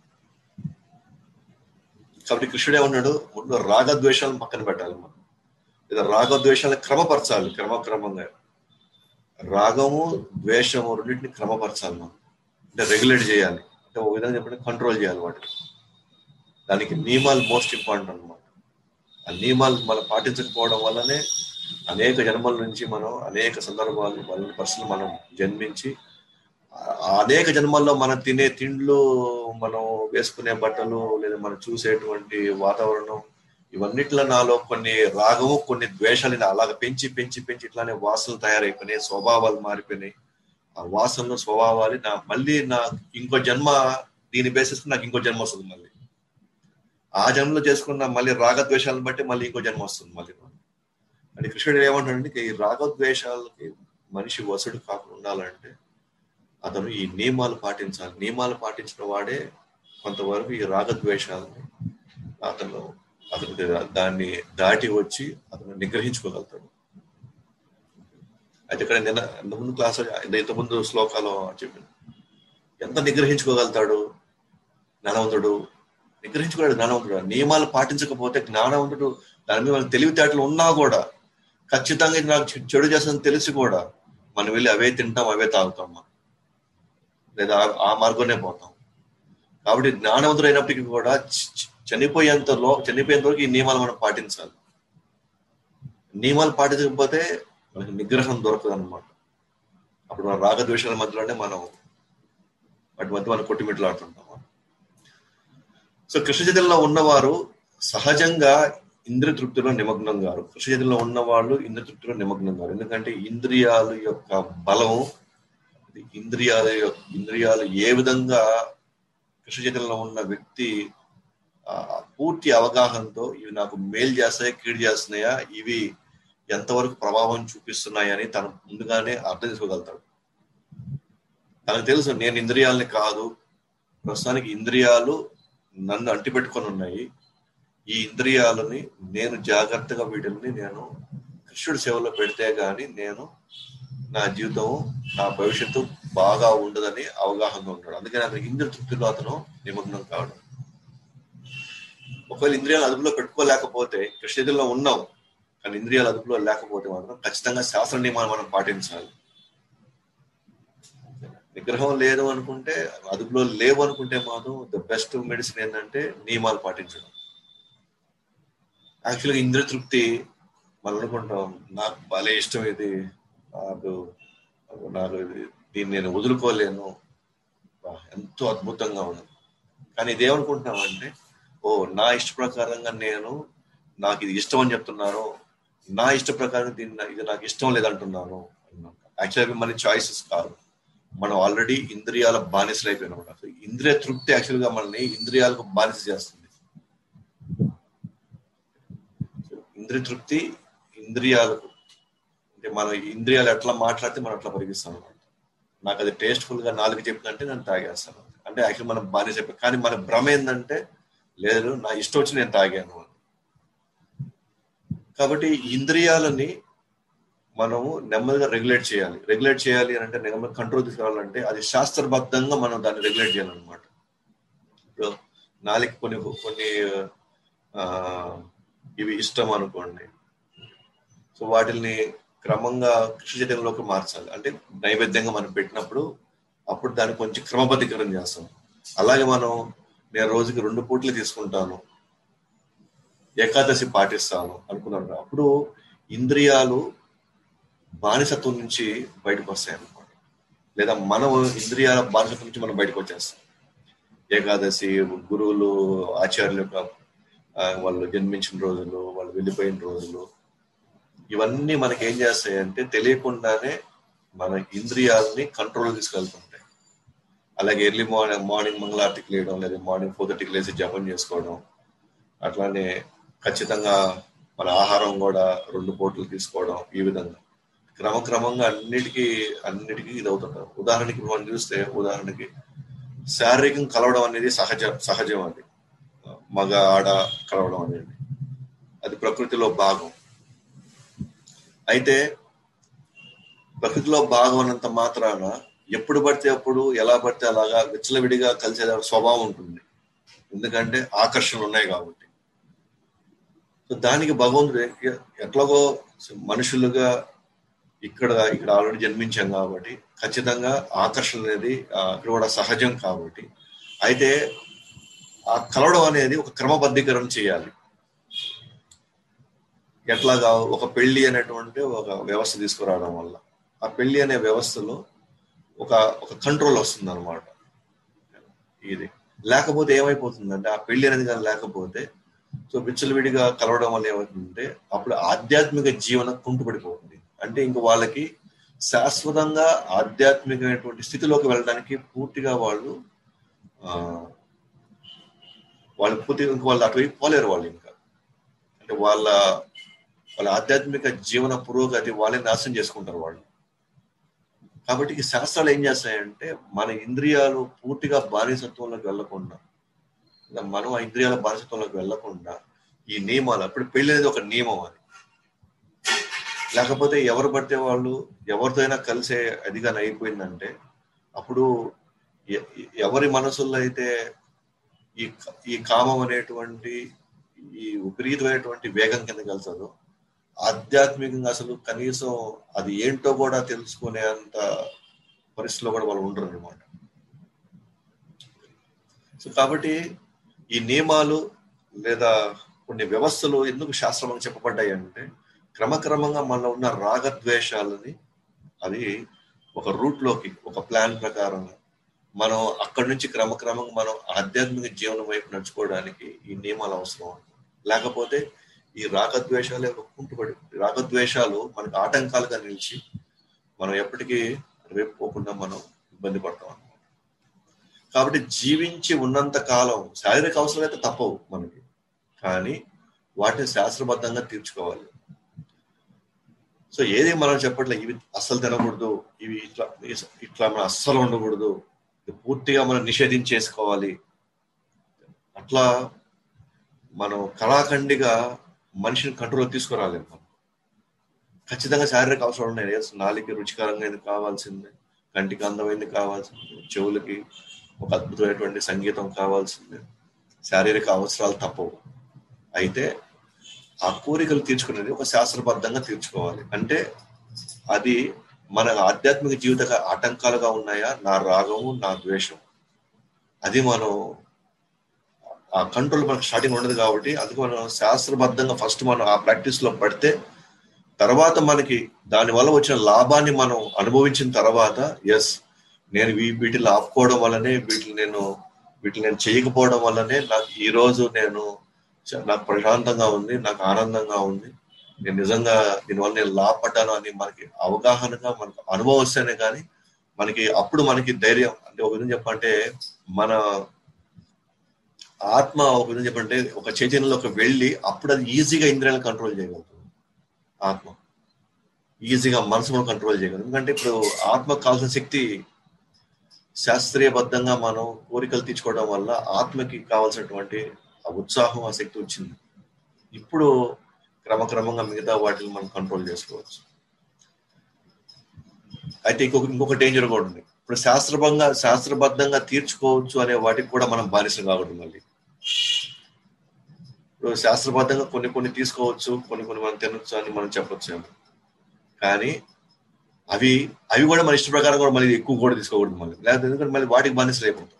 కాబట్టి కృష్ణుడే ఉన్నాడు ముందు రాగద్వేషాలను పక్కన పెట్టాలి మనం లేదా రాగద్వేషాలను క్రమపరచాలి క్రమక్రమంగా రాగము ద్వేషము రెండింటిని క్రమపరచాలి మనం అంటే రెగ్యులేట్ చేయాలి అంటే ఒక విధంగా చెప్పండి కంట్రోల్ చేయాలి వాటిని దానికి నియమాలు మోస్ట్ ఇంపార్టెంట్ అనమాట ఆ నియమాలు మనం పాటించకపోవడం వల్లనే అనేక జన్మల నుంచి మనం అనేక సందర్భాలు వాళ్ళ పరిస్థితులు మనం జన్మించి ఆ అనేక జన్మల్లో మనం తినే తిండ్లు మనం వేసుకునే బట్టలు లేదా మనం చూసేటువంటి వాతావరణం ఇవన్నిట్లో నాలో కొన్ని రాగము కొన్ని ద్వేషాలు అలాగ పెంచి పెంచి పెంచి ఇట్లానే వాసనలు తయారైపోయినాయి స్వభావాలు మారిపోయినాయి ఆ వాసనలు స్వభావాలు నా మళ్ళీ నా ఇంకో జన్మ దీని బేసిస్ నాకు ఇంకో జన్మ వస్తుంది మళ్ళీ ఆ జన్మలో చేసుకున్న మళ్ళీ రాగద్వేషాలను బట్టి మళ్ళీ ఇంకో జన్మ వస్తుంది మళ్ళీ అంటే కృష్ణుడు ఏమంటాడంటే ఈ రాగద్వేషాలకి మనిషి వసుడు కాకుండా ఉండాలంటే అతను ఈ నియమాలు పాటించాలి నియమాలు పాటించిన వాడే కొంతవరకు ఈ రాగద్వేషాలని అతను అతను దాన్ని దాటి వచ్చి అతను నిగ్రహించుకోగలుగుతాడు అయితే ఇక్కడ నిన్న ఇంతకుముందు క్లాస్ ఇంతకుముందు శ్లోకాలు చెప్పింది ఎంత నిగ్రహించుకోగలుగుతాడు జ్ఞానవంతుడు నిగ్రహించుకోలేడు జ్ఞానవంతుడు నియమాలు పాటించకపోతే జ్ఞానవంతుడు దాని మీద తెలివితేటలు ఉన్నా కూడా ఖచ్చితంగా ఇది నాకు చెడు చేస్తుందని తెలిసి కూడా మనం వెళ్ళి అవే తింటాం అవే తాగుతాం మనం లేదా ఆ మార్గంలోనే పోతాం కాబట్టి జ్ఞానవంతుడు అయినప్పటికీ కూడా చనిపోయేంతలో చనిపోయేంత వరకు ఈ నియమాలు మనం పాటించాలి నియమాలు పాటించకపోతే మనకి నిగ్రహం దొరకదు అనమాట అప్పుడు మన రాగద్వేషాల మధ్యలోనే మనం వాటి మధ్య మనం కొట్టిమిట్లాడుతుంటాం సో కృష్ణ చైతన్యంలో ఉన్నవారు సహజంగా ఇంద్రియ తృప్తిలో నిమగ్నం గారు కృష్ణ చైతన్యంలో ఉన్నవాళ్ళు ఇంద్రియ తృప్తిలో నిమగ్నం గారు ఎందుకంటే ఇంద్రియాల యొక్క బలం ఇంద్రియాల ఇంద్రియాలు ఏ విధంగా కృష్ణ చైతన్యంలో ఉన్న వ్యక్తి పూర్తి అవగాహనతో ఇవి నాకు మేలు చేస్తాయా కీడు చేస్తున్నాయా ఇవి ఎంతవరకు ప్రభావం చూపిస్తున్నాయని తను ముందుగానే అర్థం చేసుకోగలుగుతాడు తనకు తెలుసు నేను ఇంద్రియాలని కాదు ప్రస్తుతానికి ఇంద్రియాలు నన్ను అంటిపెట్టుకొని ఉన్నాయి ఈ ఇంద్రియాలని నేను జాగ్రత్తగా వీటిని నేను కృష్ణుడి సేవలో పెడితే గాని నేను నా జీవితం నా భవిష్యత్తు బాగా ఉండదని అవగాహన ఉంటాడు అందుకని అతను ఇంద్రియ తృప్తిలో అతను నిమగ్నం కావడం ఒకవేళ ఇంద్రియాలు అదుపులో పెట్టుకోలేకపోతే కృష్ణలో ఉన్నాం కానీ ఇంద్రియాలు అదుపులో లేకపోతే మాత్రం ఖచ్చితంగా శాస్త్ర నియమాలు మనం పాటించాలి నిగ్రహం లేదు అనుకుంటే అదుపులో లేవు అనుకుంటే మాత్రం ద బెస్ట్ మెడిసిన్ ఏంటంటే నియమాలు పాటించడం యాక్చువల్గా ఇంద్రియ తృప్తి మనం అనుకుంటాం నాకు భలే ఇష్టం ఇది నాకు నాకు దీన్ని నేను వదులుకోలేను ఎంతో అద్భుతంగా ఉంది కానీ ఇదేమనుకుంటున్నామంటే ఓ నా ఇష్ట ప్రకారంగా నేను నాకు ఇది ఇష్టం అని చెప్తున్నాను నా ఇష్ట ప్రకారం దీన్ని ఇది నాకు ఇష్టం లేదంటున్నాను యాక్చువల్గా మన చాయిసెస్ కాదు మనం ఆల్రెడీ ఇంద్రియాల బానిసలు అయిపోయినాం అసలు ఇంద్రియ తృప్తి యాక్చువల్గా మనల్ని ఇంద్రియాలకు బానిస చేస్తుంది ఇంద్రియ తృప్తి ఇంద్రియాలకు అంటే మన ఇంద్రియాలు ఎట్లా మాట్లాడితే మనం అట్లా పరిగిస్తాం అనమాట నాకు అది టేస్ట్ఫుల్ గా నాలుగు చెప్పిందంటే నేను తాగేస్తాను అంటే యాక్చువల్ మనం బానిస అయిపోయి కానీ మన భ్రమ ఏంటంటే లేదు నా ఇష్టం వచ్చి నేను తాగాను కాబట్టి ఇంద్రియాలని మనము నెమ్మదిగా రెగ్యులేట్ చేయాలి రెగ్యులేట్ చేయాలి అని అంటే నెమ్మది కంట్రోల్ తీసుకురావాలంటే అది శాస్త్రబద్ధంగా మనం దాన్ని రెగ్యులేట్ చేయాలన్నమాట ఇప్పుడు నాలుగు కొన్ని కొన్ని ఇవి ఇష్టం అనుకోండి సో వాటిని క్రమంగా కృషి చైతన్యంలోకి మార్చాలి అంటే నైవేద్యంగా మనం పెట్టినప్పుడు అప్పుడు దాన్ని కొంచెం క్రమబద్ధీకరణ చేస్తాం అలాగే మనం నేను రోజుకి రెండు పూటలు తీసుకుంటాను ఏకాదశి పాటిస్తాను అనుకున్నాను అప్పుడు ఇంద్రియాలు బానిసత్వం నుంచి బయటకు వస్తాయి అన్నమాట లేదా మనం ఇంద్రియాల బానిసత్వం నుంచి మనం బయటకు వచ్చేస్తాం ఏకాదశి గురువులు ఆచార్యుల యొక్క వాళ్ళు జన్మించిన రోజులు వాళ్ళు వెళ్ళిపోయిన రోజులు ఇవన్నీ మనకి ఏం చేస్తాయి అంటే తెలియకుండానే మన ఇంద్రియాలని కంట్రోల్ తీసుకెళ్తుంటాయి అలాగే ఎర్లీ మార్నింగ్ మార్నింగ్ మంగళార్తికి లేయడం లేదా మార్నింగ్ ఫోర్ థర్టీకి లేచి జపం చేసుకోవడం అట్లానే ఖచ్చితంగా మన ఆహారం కూడా రెండు పూటలు తీసుకోవడం ఈ విధంగా క్రమక్రమంగా అన్నిటికీ అన్నిటికీ ఇది అవుతుంటారు ఉదాహరణకి మనం చూస్తే ఉదాహరణకి శారీరకం కలవడం అనేది సహజ సహజం అది మగ ఆడ కలవడం అనేది అది ప్రకృతిలో భాగం అయితే ప్రకృతిలో భాగం అన్నంత మాత్రాన ఎప్పుడు పడితే అప్పుడు ఎలా పడితే అలాగా విచ్చలవిడిగా కలిసే స్వభావం ఉంటుంది ఎందుకంటే ఆకర్షణలు ఉన్నాయి కాబట్టి సో దానికి భగవంతుడు ఎట్లాగో మనుషులుగా ఇక్కడ ఇక్కడ ఆల్రెడీ జన్మించాం కాబట్టి ఖచ్చితంగా ఆకర్షణ అనేది అక్కడ కూడా సహజం కాబట్టి అయితే ఆ కలవడం అనేది ఒక క్రమబద్ధీకరణ చేయాలి ఎట్లాగా ఒక పెళ్లి అనేటువంటి ఒక వ్యవస్థ తీసుకురావడం వల్ల ఆ పెళ్లి అనే వ్యవస్థలో ఒక ఒక కంట్రోల్ వస్తుంది అనమాట ఇది లేకపోతే ఏమైపోతుందంటే ఆ పెళ్లి అనేది కానీ లేకపోతే సో విచ్చలవిడిగా కలవడం వల్ల ఏమవుతుందంటే అప్పుడు ఆధ్యాత్మిక జీవనం కుంటుపడిపోతుంది అంటే ఇంక వాళ్ళకి శాశ్వతంగా ఆధ్యాత్మికమైనటువంటి స్థితిలోకి వెళ్ళడానికి పూర్తిగా వాళ్ళు ఆ వాళ్ళు పూర్తిగా ఇంక వాళ్ళు అటువైపు పోలేరు వాళ్ళు ఇంకా అంటే వాళ్ళ వాళ్ళ ఆధ్యాత్మిక జీవన పురోగతి వాళ్ళే నాశనం చేసుకుంటారు వాళ్ళు కాబట్టి ఈ శాస్త్రాలు ఏం చేస్తాయంటే మన ఇంద్రియాలు పూర్తిగా బానిసత్వంలోకి వెళ్లకుండా మనం ఆ ఇంద్రియాల బానిసత్వంలోకి వెళ్లకుండా ఈ నియమాలు అప్పుడు పెళ్లి అనేది ఒక నియమం అది లేకపోతే ఎవరు పడితే వాళ్ళు ఎవరితో అయినా కలిసే అదిగాని అయిపోయిందంటే అప్పుడు ఎవరి మనసుల్లో అయితే ఈ ఈ కామం అనేటువంటి ఈ విపరీతమైనటువంటి వేగం కింద కలుతుందో ఆధ్యాత్మికంగా అసలు కనీసం అది ఏంటో కూడా తెలుసుకునే అంత పరిస్థితిలో కూడా వాళ్ళు ఉండరు అనమాట సో కాబట్టి ఈ నియమాలు లేదా కొన్ని వ్యవస్థలు ఎందుకు శాస్త్రం చెప్పబడ్డాయి అంటే క్రమక్రమంగా మనలో ఉన్న రాగద్వేషాలని అది ఒక రూట్ లోకి ఒక ప్లాన్ ప్రకారం మనం అక్కడి నుంచి క్రమక్రమంగా మనం ఆధ్యాత్మిక జీవనం వైపు నడుచుకోవడానికి ఈ నియమాలు అవసరం లేకపోతే ఈ రాగద్వేషాలు కుంటుపడి రాగద్వేషాలు మనకు ఆటంకాలుగా నిలిచి మనం ఎప్పటికీ రేపుకోకుండా మనం ఇబ్బంది పడతాం అనమాట కాబట్టి జీవించి ఉన్నంత కాలం శారీరక అవసరాలు అయితే తప్పవు మనకి కానీ వాటిని శాస్త్రబద్ధంగా తీర్చుకోవాలి సో ఏది మనం చెప్పట్లే ఇవి అస్సలు తినకూడదు ఇవి ఇట్లా ఇట్లా మనం అస్సలు ఉండకూడదు పూర్తిగా మనం నిషేధించేసుకోవాలి అట్లా మనం కళాఖండిగా మనిషిని కంట్రోల్ తీసుకురాలేము మనం ఖచ్చితంగా శారీరక అవసరం ఉన్నాయి నాలుగుకి రుచికరంగా ఇది కావాల్సిందే కంటికి అందమైంది కావాల్సిందే చెవులకి ఒక అద్భుతమైనటువంటి సంగీతం కావాల్సిందే శారీరక అవసరాలు తప్పవు అయితే ఆ కోరికలు తీర్చుకునేది ఒక శాస్త్రబద్ధంగా తీర్చుకోవాలి అంటే అది మన ఆధ్యాత్మిక జీవిత ఆటంకాలుగా ఉన్నాయా నా రాగము నా ద్వేషం అది మనం ఆ కంట్రోల్ మనకు స్టార్టింగ్ ఉండదు కాబట్టి అందుకు మనం శాస్త్రబద్ధంగా ఫస్ట్ మనం ఆ ప్రాక్టీస్ లో పడితే తర్వాత మనకి దానివల్ల వచ్చిన లాభాన్ని మనం అనుభవించిన తర్వాత ఎస్ నేను వీటిని ఆపుకోవడం వల్లనే వీటిని నేను వీటిని నేను చేయకపోవడం వల్లనే నాకు ఈ రోజు నేను నాకు ప్రశాంతంగా ఉంది నాకు ఆనందంగా ఉంది నేను నిజంగా దీనివల్ల నేను లాభపడ్డాను అని మనకి అవగాహనగా మనకు అనుభవం వస్తేనే కానీ మనకి అప్పుడు మనకి ధైర్యం అంటే ఒక విధంగా చెప్పంటే మన ఆత్మ ఒక విధంగా చెప్పంటే ఒక చైతన్యంలోకి వెళ్ళి అప్పుడు అది ఈజీగా ఇంద్రియాలను కంట్రోల్ చేయగలుగుతుంది ఆత్మ ఈజీగా మనసును కంట్రోల్ చేయగలదు ఎందుకంటే ఇప్పుడు ఆత్మకు కావాల్సిన శక్తి శాస్త్రీయబద్ధంగా మనం కోరికలు తీర్చుకోవడం వల్ల ఆత్మకి కావాల్సినటువంటి ఆ ఉత్సాహం ఆ శక్తి వచ్చింది ఇప్పుడు క్రమక్రమంగా మిగతా వాటిని మనం కంట్రోల్ చేసుకోవచ్చు అయితే ఇంకొక ఇంకొక డేంజర్ కూడా ఉంది ఇప్పుడు శాస్త్రబంగా శాస్త్రబద్ధంగా తీర్చుకోవచ్చు అనే వాటికి కూడా మనం బానిస కాకూడదు మళ్ళీ ఇప్పుడు శాస్త్రబద్ధంగా కొన్ని కొన్ని తీసుకోవచ్చు కొన్ని కొన్ని మనం తినొచ్చు అని మనం చెప్పొచ్చు కానీ అవి అవి కూడా మన ఇష్ట ప్రకారం కూడా మళ్ళీ ఎక్కువ కూడా తీసుకోకూడదు మళ్ళీ లేకపోతే ఎందుకంటే మళ్ళీ వాటికి బానిసలు అయిపోతాం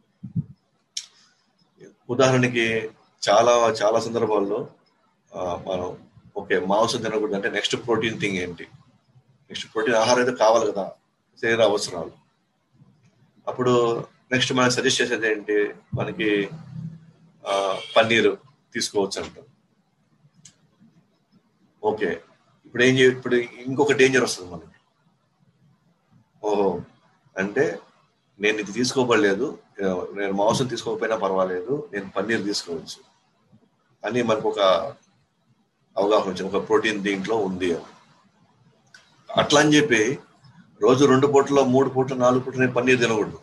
ఉదాహరణకి చాలా చాలా సందర్భాల్లో మనం ఓకే మాంసం తినకూడదు అంటే నెక్స్ట్ ప్రోటీన్ థింగ్ ఏంటి నెక్స్ట్ ప్రోటీన్ ఆహారం అయితే కావాలి కదా శరీర అవసరాలు అప్పుడు నెక్స్ట్ మనం సజెస్ట్ చేసేది ఏంటి మనకి పన్నీరు తీసుకోవచ్చు అంటాం ఓకే ఇప్పుడు ఏం చేయ ఇప్పుడు ఇంకొక డేంజర్ వస్తుంది మనకి ఓహో అంటే నేను ఇది తీసుకోబడలేదు నేను మాంసం తీసుకోకపోయినా పర్వాలేదు నేను పన్నీర్ తీసుకోవచ్చు అని మనకు ఒక అవగాహన వచ్చింది ఒక ప్రోటీన్ దీంట్లో ఉంది అని అట్లా అని చెప్పి రోజు రెండు పూటలో మూడు పూటలు నాలుగు పూటలు నేను పన్నీర్ తినకూడదు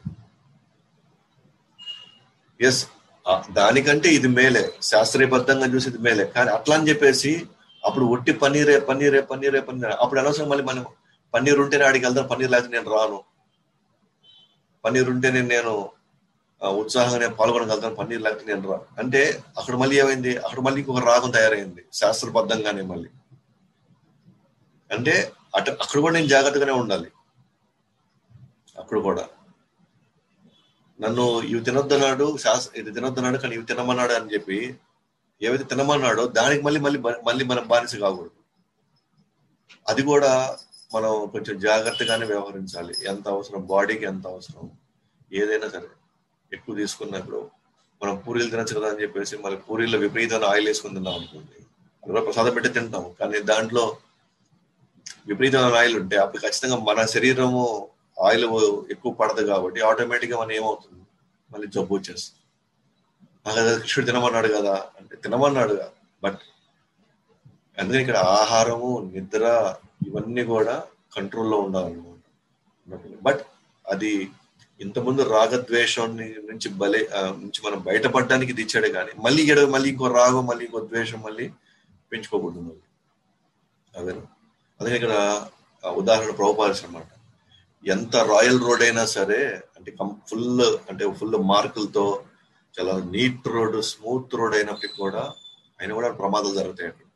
ఎస్ దానికంటే ఇది మేలే శాస్త్రీయబద్ధంగా చూసి ఇది మేలే కానీ అట్లా అని చెప్పేసి అప్పుడు ఒట్టి పన్నీరే పన్నీరే పన్నీరే పన్నీరే అప్పుడు అనవసరం మళ్ళీ మనం పన్నీర్ ఉంటేనే ఆడికి వెళ్తాను పన్నీర్ లేకపోతే నేను రాను పన్నీర్ ఉంటేనే నేను ఉత్సాహంగా నేను పాల్గొనగలుగుతాను పన్నీర్ లేకపోతే నేను రా అంటే అక్కడ మళ్ళీ ఏమైంది అక్కడ మళ్ళీ ఇంకొక రాగం తయారైంది శాస్త్రబద్ధంగానే మళ్ళీ అంటే అటు అక్కడ కూడా నేను జాగ్రత్తగానే ఉండాలి అక్కడ కూడా నన్ను ఇవి తినొద్దన్నాడు శాస్ ఇది తినొద్దన్నాడు కానీ ఇవి తినమన్నాడు అని చెప్పి ఏవైతే తినమన్నాడో దానికి మళ్ళీ మళ్ళీ బ- మళ్ళీ మనం బానిస కాకూడదు అది కూడా మనం కొంచెం జాగ్రత్తగానే వ్యవహరించాలి ఎంత అవసరం బాడీకి ఎంత అవసరం ఏదైనా సరే ఎక్కువ తీసుకున్నప్పుడు మనం పూరీలు తినచ్చు కదా అని చెప్పేసి మళ్ళీ పూరీలో విపరీతమైన ఆయిల్ వేసుకుని తిన్నాం అనుకోండి అది కూడా ప్రసాదం పెట్టి తింటాం కానీ దాంట్లో విపరీతమైన ఆయిల్ ఉంటే అప్పుడు ఖచ్చితంగా మన శరీరము ఆయిల్ ఎక్కువ పడదు కాబట్టి ఆటోమేటిక్ గా మనం ఏమవుతుంది మళ్ళీ జబ్బు వచ్చేస్తుంది నాకు అది కృష్ణుడు తినమన్నాడు కదా అంటే తినమన్నాడు బట్ అందుకని ఇక్కడ ఆహారము నిద్ర ఇవన్నీ కూడా కంట్రోల్లో ఉండాలన్నమాట బట్ అది ఇంతకుముందు రాగద్వేషం నుంచి బలే ఆ, నుంచి మనం బయటపడడానికి ఇది ఇచ్చాడే కానీ మళ్ళీ ఎడ మళ్ళీ ఇంకో రాగం మళ్ళీ ఇంకో ద్వేషం మళ్ళీ పెంచుకోకూడదు మళ్ళీ అదేనా అదే ఇక్కడ ఆ ఉదాహరణ ప్రభుపాల్సి అనమాట ఎంత రాయల్ రోడ్ అయినా సరే అంటే ఫుల్ అంటే ఫుల్ మార్కులతో చాలా నీట్ రోడ్ స్మూత్ రోడ్ అయినప్పటికీ కూడా అయినా కూడా ప్రమాదాలు జరుగుతాయి అక్కడ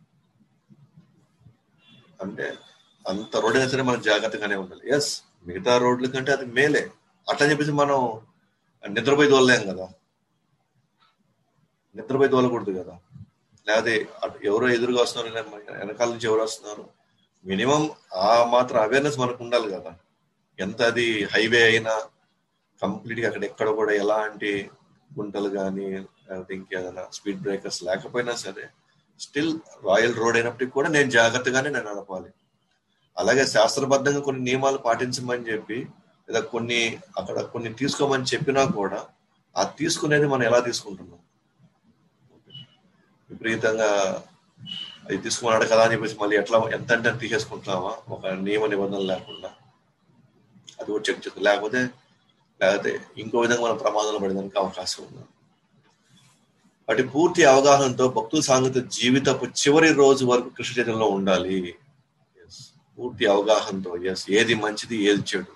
అంటే అంత రోడ్ అయినా సరే మనం జాగ్రత్తగానే ఉండాలి ఎస్ మిగతా రోడ్ల కంటే అది మేలే అట్లా చెప్పేసి మనం నిద్రపోయి తోలలేం కదా నిద్రపోయి తోలకూడదు కదా లేకపోతే అటు ఎవరో ఎదురుగా వస్తున్నారు వెన- వెనకాల నుంచి ఎవరు వస్తున్నారు మినిమం ఆ మాత్రం అవేర్నెస్ మనకు ఉండాలి కదా ఎంత అది హైవే అయినా కంప్లీట్ గా అక్కడ ఎక్కడ కూడా ఎలాంటి గుంటలు కానీ లేకపోతే ఇంకేదైనా స్పీడ్ బ్రేకర్స్ లేకపోయినా సరే స్టిల్ రాయల్ రోడ్ అయినప్పటికీ కూడా నేను జాగ్రత్తగానే నేను నడపాలి అలాగే శాస్త్రబద్ధంగా కొన్ని నియమాలు పాటించమని చెప్పి లేదా కొన్ని అక్కడ కొన్ని తీసుకోమని చెప్పినా కూడా ఆ తీసుకునేది మనం ఎలా తీసుకుంటున్నాం విపరీతంగా అది తీసుకున్నాడు కదా అని చెప్పేసి మళ్ళీ ఎట్లా ఎంత అంటే అంత తీసేసుకుంటున్నామా ఒక నియమ నిబంధనలు లేకుండా అది కూడా చెక్ చేస్తుంది లేకపోతే లేకపోతే ఇంకో విధంగా మనం ప్రమాదంలో పడడానికి అవకాశం ఉంది వాటి పూర్తి అవగాహనతో భక్తుల సాంగత జీవితపు చివరి రోజు వరకు కృష్ణ చైతన్యంలో ఉండాలి Yes. పూర్తి అవగాహనతో ఎస్ ఏది మంచిది ఏది చెడు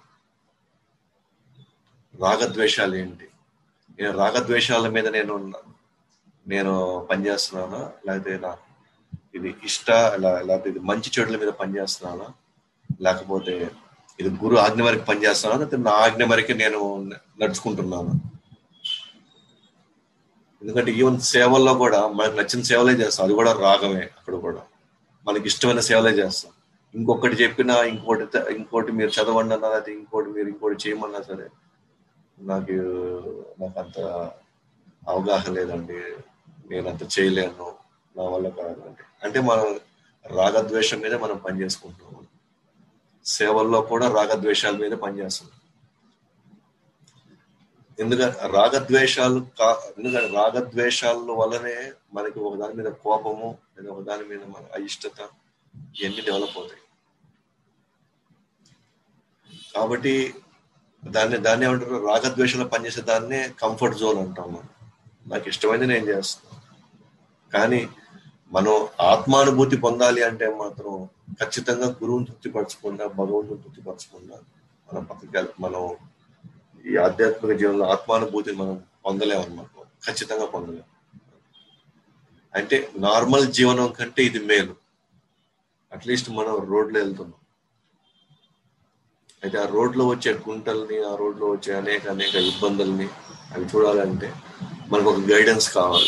రాగద్వేషాలు ఏంటి నేను రాగద్వేషాల మీద నేను నేను పనిచేస్తున్నానా లేకపోతే నా ఇది ఇష్ట లే- లేకపోతే ఇది మంచి చెడుల మీద పనిచేస్తున్నానా లేకపోతే ఇది గురు ఆజ్ఞ వరకు పనిచేస్తున్నానా లేకపోతే నా ఆజ్ఞ వరకు నేను నడుచుకుంటున్నాను ఎందుకంటే ఈవెన్ సేవల్లో కూడా మనకు నచ్చిన సేవలే చేస్తాం అది కూడా రాగమే అక్కడ కూడా మనకి ఇష్టమైన సేవలే చేస్తాం ఇంకొకటి చెప్పినా ఇంకోటి త- ఇంకోటి మీరు చదవండి అన్నా లేకపోతే ఇంకోటి మీరు ఇంకోటి చేయమన్నా సరే నాకు నాకు అంత అవగాహన లేదండి నేను అంత చేయలేను నా వల్ల కాదండి అంటే మనం రాగద్వేషం మీద మనం పనిచేసుకుంటున్నాం సేవల్లో కూడా రాగద్వేషాల మీద పనిచేస్తున్నాం ఎందుకంటే రాగద్వేషాలు కా ఎందుకంటే రాగద్వేషాల వల్లనే మనకి ఒక దాని మీద కోపము లేదా ఒక దాని మీద మన అయిష్టత ఇవన్నీ డెవలప్ అవుతాయి కాబట్టి దాన్ని దాన్ని ఏమంటారు రాగద్వేషాలు పనిచేసే దాన్నే కంఫర్ట్ జోన్ అంటాం మనం నాకు ఇష్టమైంది నేను చేస్తాను కానీ మనం ఆత్మానుభూతి పొందాలి అంటే మాత్రం ఖచ్చితంగా గురువుని తృప్తిపరచకుండా భగవంతుని తృప్తిపరచకుండా మనం పక్కకి వెళ్- మనం ఈ ఆధ్యాత్మిక జీవనంలో ఆత్మానుభూతిని మనం పొందలేం అన్నమాట ఖచ్చితంగా పొందలేం అంటే నార్మల్ జీవనం కంటే ఇది మేలు అట్లీస్ట్ మనం రోడ్లో వెళ్తున్నాం అయితే ఆ రోడ్లో వచ్చే గుంటల్ని ఆ రోడ్లో వచ్చే అనేక అనేక ఇబ్బందుల్ని అవి చూడాలంటే మనకు ఒక గైడెన్స్ కావాలి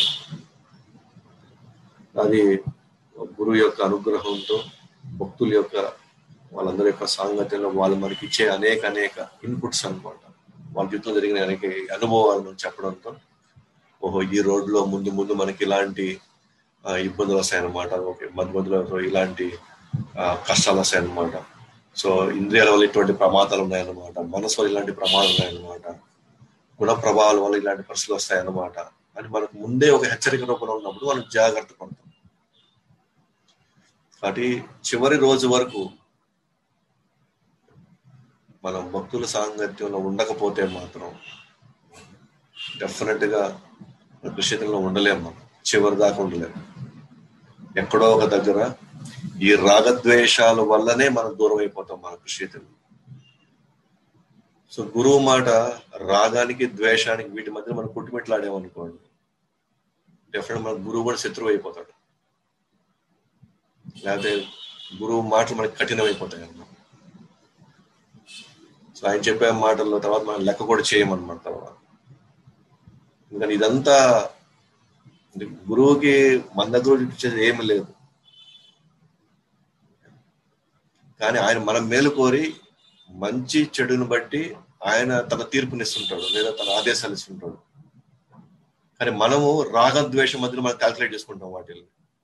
అది గురువు యొక్క అనుగ్రహంతో భక్తుల యొక్క వాళ్ళందరి యొక్క సాంగత్యంలో వాళ్ళు మనకి ఇచ్చే అనేక అనేక ఇన్పుట్స్ అన్నమాట వాళ్ళ జీవితంలో జరిగిన అనేక అనుభవాలను చెప్పడంతో ఓహో ఈ రోడ్లో ముందు ముందు మనకి ఇలాంటి ఆ, ఇబ్బందులు వస్తాయన్నమాట ఓకే మధ్య మధ్యలో ఇలాంటి ఆ, కష్టాలు వస్తాయన్నమాట సో ఇంద్రియాల వల్ల ఇటువంటి ప్రమాదాలు ఉన్నాయన్నమాట మనసు వల్ల ఇలాంటి ప్రమాదాలు ఉన్నాయన్నమాట గుణ ప్రభావాల వల్ల ఇలాంటి పరిస్థితులు వస్తాయన్నమాట అని మనకు ముందే ఒక హెచ్చరిక రూపంలో ఉన్నప్పుడు మనం జాగ్రత్త పడతాం కాబట్టి చివరి రోజు వరకు మనం భక్తుల సాంగత్యంలో ఉండకపోతే మాత్రం డెఫినెట్ గా కృషితంలో ఉండలేం మనం చివరి దాకా ఉండలేము ఎక్కడో ఒక దగ్గర ఈ రాగద్వేషాల వల్లనే మనం దూరం అయిపోతాం మన కృషితంలో సో గురువు మాట రాగానికి ద్వేషానికి వీటి మధ్య మనం కుట్టుమిట్లాడామనుకోండి డెఫినెట్ మన గురువు కూడా శత్రువు అయిపోతాడు లేకపోతే గురువు మాటలు మనకి కఠినమైపోతాయి అన్నమాట సో ఆయన చెప్పే మాటల్లో తర్వాత మనం లెక్క కూడా చేయమన్నమాట తర్వాత ఇంకా ఇదంతా గురువుకి మన దగ్గర చూపించేది ఏమి లేదు కానీ ఆయన మనం మేలు కోరి మంచి చెడును బట్టి ఆయన తన తీర్పునిస్తుంటాడు లేదా తన ఆదేశాలు ఇస్తుంటాడు కానీ మనము రాగద్వేషం మధ్యలో మనం క్యాల్కులేట్ చేసుకుంటాం వాటిని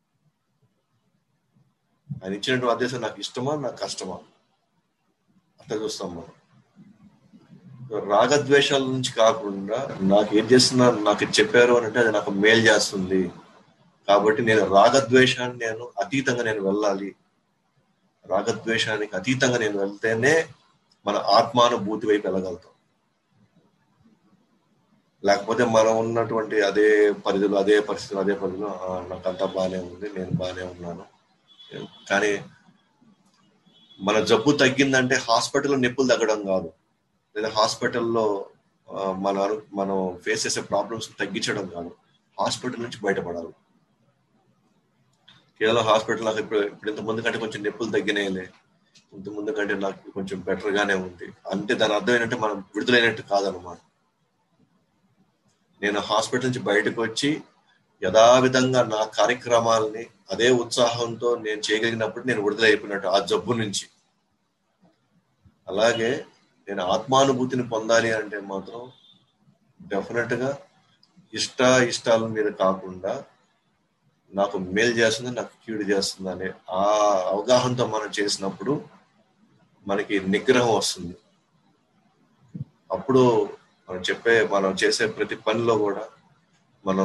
ఆయన ఇచ్చినటువంటి ఆదేశం నాకు ఇష్టమా నాకు కష్టమా అట్లా చూస్తాం మనం రాగద్వేషాల నుంచి కాకుండా నాకు ఏం చేస్తున్నా నాకు ఇది చెప్పారు అని అంటే అది నాకు మేలు చేస్తుంది కాబట్టి నేను రాగద్వేషాన్ని నేను అతీతంగా నేను వెళ్ళాలి రాగద్వేషానికి అతీతంగా నేను వెళ్తేనే మన ఆత్మానుభూతి వైపు వెళ్ళగలుగుతాం లేకపోతే మనం ఉన్నటువంటి అదే పరిధిలో అదే పరిస్థితులు అదే పరిధిలో "ఆ, నాకు అంతా బాగానే ఉంది నేను బాగానే ఉన్నాను కానీ మన జబ్బు తగ్గిందంటే హాస్పిటల్లో నొప్పులు తగ్గడం కాదు లేదా హాస్పిటల్లో ఆ, మన అను- మనం ఫేస్ చేసే ప్రాబ్లమ్స్ తగ్గించడం కాదు హాస్పిటల్ నుంచి బయటపడాలి కేవలం హాస్పిటల్ నాకు ఇప్పుడు ఇప్పుడు ఇంత ముందు కంటే కొంచెం నొప్పులు తగ్గినాయిలే ఇంత ముందు కంటే నాకు కొంచెం బెటర్ గానే ఉంది అంటే దాని అర్థం ఏంటంటే మనం విడుదలైనట్టు కాదనమాట నేను హాస్పిటల్ నుంచి బయటకు వచ్చి యథావిధంగా నా కార్యక్రమాలని అదే ఉత్సాహంతో నేను చేయగలిగినప్పుడు నేను విడుదలైపోయినట్టు ఆ జబ్బు నుంచి అలాగే నేను ఆత్మానుభూతిని పొందాలి అంటే మాత్రం డెఫినెట్ గా ఇష్ట ఇష్టాల మీద కాకుండా నాకు మేలు చేస్తుంది నాకు కీడు చేస్తుంది అనే ఆ అవగాహనతో మనం చేసినప్పుడు మనకి నిగ్రహం వస్తుంది అప్పుడు మనం చెప్పే మనం చేసే ప్రతి పనిలో కూడా మనం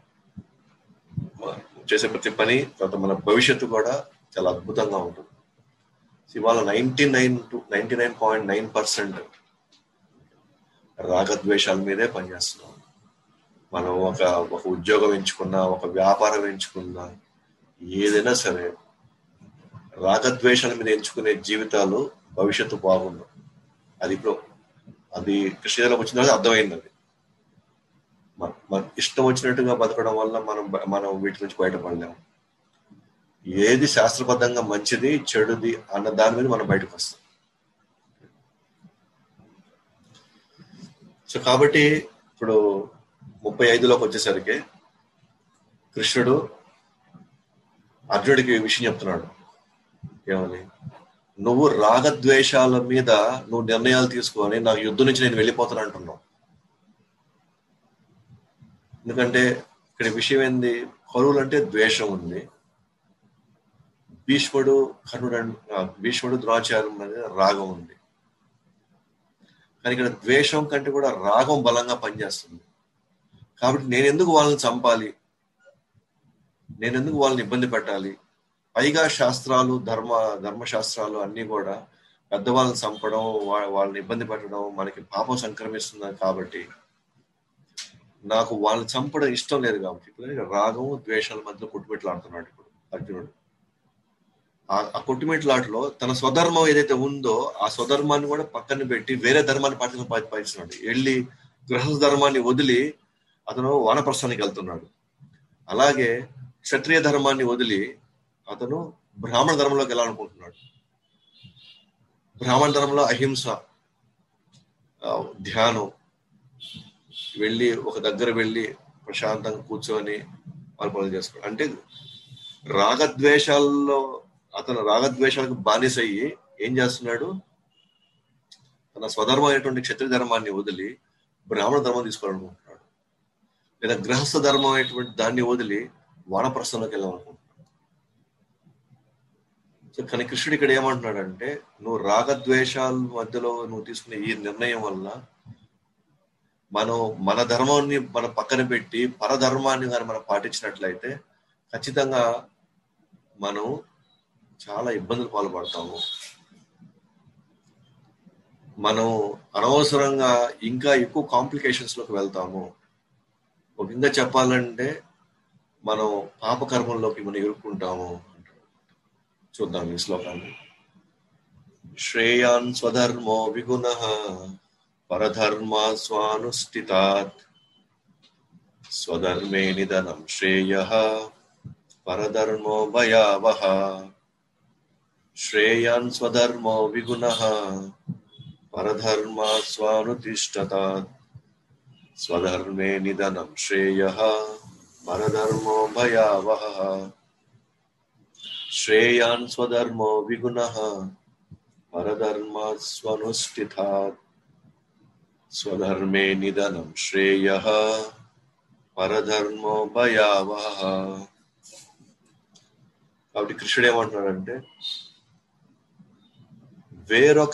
మ- చేసే ప్రతి పని తర్వాత మన భవిష్యత్తు కూడా చాలా అద్భుతంగా ఉంటుంది ఇవాళ ninety nine to ninety nine point nine percent రాగద్వేషాల మీదే పనిచేస్తున్నాం మనం ఒక ఒక ఉద్యోగం ఎంచుకున్నా ఒక వ్యాపారం ఎంచుకున్నా ఏదైనా సరే రాగద్వేషాల మీద ఎంచుకునే జీవితాలు భవిష్యత్తు బాగుండవు అది ఇప్పుడు అది కృష్ణలోకి వచ్చిన తర్వాత అర్థమైంది అది మన మన ఇష్టం వచ్చినట్టుగా బతకడం వల్ల మనం బ- మనం వీటి నుంచి బయటపడలేము ఏది శాస్త్రబద్ధంగా మంచిది చెడుది అన్న దాని మీద మనం బయటకు వస్తాం సో కాబట్టి ఇప్పుడు ముప్పై ఐదులోకి వచ్చేసరికి కృష్ణుడు అర్జునుడికి ఈ విషయం చెప్తున్నాడు ఏమని నువ్వు రాగద్వేషాల మీద నువ్వు నిర్ణయాలు తీసుకొని నాకు యుద్ధం నుంచి నేను వెళ్ళిపోతాను అంటున్నావు ఎందుకంటే ఇక్కడ విషయం ఏంది కరువులు అంటే ద్వేషం ఉంది భీష్ముడు కర్ణుడు అన్- ఆ, భీష్ముడు ద్రోణాచార్యం అనేది రాగం ఉంది కానీ ఇక్కడ ద్వేషం కంటే కూడా రాగం బలంగా పనిచేస్తుంది కాబట్టి నేను ఎందుకు వాళ్ళని చంపాలి నేను ఎందుకు వాళ్ళని ఇబ్బంది పెట్టాలి పైగా శాస్త్రాలు ధర్మ ధర్మశాస్త్రాలు అన్ని కూడా పెద్దవాళ్ళని చంపడం వా- వాళ్ళని ఇబ్బంది పెట్టడం మనకి పాపం సంక్రమిస్తుంది కాబట్టి నాకు వాళ్ళని చంపడం ఇష్టం లేదు కాబట్టి ఇప్పుడు రాగం ద్వేషాల మధ్యలో కొట్టుబెట్లాడుతున్నాడు ఇప్పుడు అర్జునుడు ఆ- ఆ కొట్టుమెట్లాటలో తన స్వధర్మం ఏదైతే ఉందో ఆ స్వధర్మాన్ని కూడా పక్కన పెట్టి వేరే ధర్మాన్ని పాటించడం పాటిస్తున్నాడు వెళ్ళి గృహస్థ ధర్మాన్ని వదిలి అతను వానప్రస్థానికి వెళ్తున్నాడు అలాగే క్షత్రియ ధర్మాన్ని వదిలి అతను బ్రాహ్మణ ధర్మంలోకి వెళ్ళాలనుకుంటున్నాడు బ్రాహ్మణ ధర్మంలో అహింస ఆ, ధ్యానం వెళ్ళి ఒక దగ్గర వెళ్ళి ప్రశాంతంగా కూర్చొని వాళ్ళు పనులు చేసుకోవడం అంటే రాగద్వేషాల్లో అతను రాగద్వేషాలకు బానిసయ్యి ఏం చేస్తున్నాడు తన స్వధర్మం అయినటువంటి క్షత్రియ ధర్మాన్ని వదిలి బ్రాహ్మణ ధర్మం తీసుకోవాలనుకుంటున్నాడు లేదా గృహస్థ ధర్మం అయినటువంటి దాన్ని వదిలి వానప్రస్థంలోకి వెళ్ళాలనుకుంటున్నాడు సో కానీ కృష్ణుడు ఇక్కడ ఏమంటున్నాడంటే నువ్వు రాగద్వేషాల మధ్యలో నువ్వు తీసుకునే ఈ నిర్ణయం వల్ల మనం మన ధర్మాన్ని మన పక్కన పెట్టి పరధర్మాన్ని కానీ మనం పాటించినట్లయితే ఖచ్చితంగా మనం చాలా ఇబ్బందులు పాల్పడతాము మనం అనవసరంగా ఇంకా ఎక్కువ కాంప్లికేషన్స్ లోకి వెళ్తాము ముఖ్యంగా చెప్పాలంటే మనం పాపకర్మంలోకి మనం ఇరుక్కుంటాము చూద్దాం ఈ శ్లోకాన్ని శ్రేయాన్ స్వధర్మో విగుణ పరధర్మా స్వానుష్ఠితాత్ స్వధర్మే నిధనం శ్రేయ పరధర్మో భయావహ శ్రేయాన్ స్వధర్మో విగుణ పరధర్మా స్వానుతిష్టత స్వధర్మే నిధనం శ్రేయ పరధర్మో భయావహ శ్రేయాన్ స్వధర్మో విగుణ పరధర్మ స్వనుష్ఠితాత్ స్వధర్మే నిధనం శ్రేయ పరధర్మో భయావహ కాబట్టి కృష్ణుడు ఏమంటున్నాడంటే వేరొక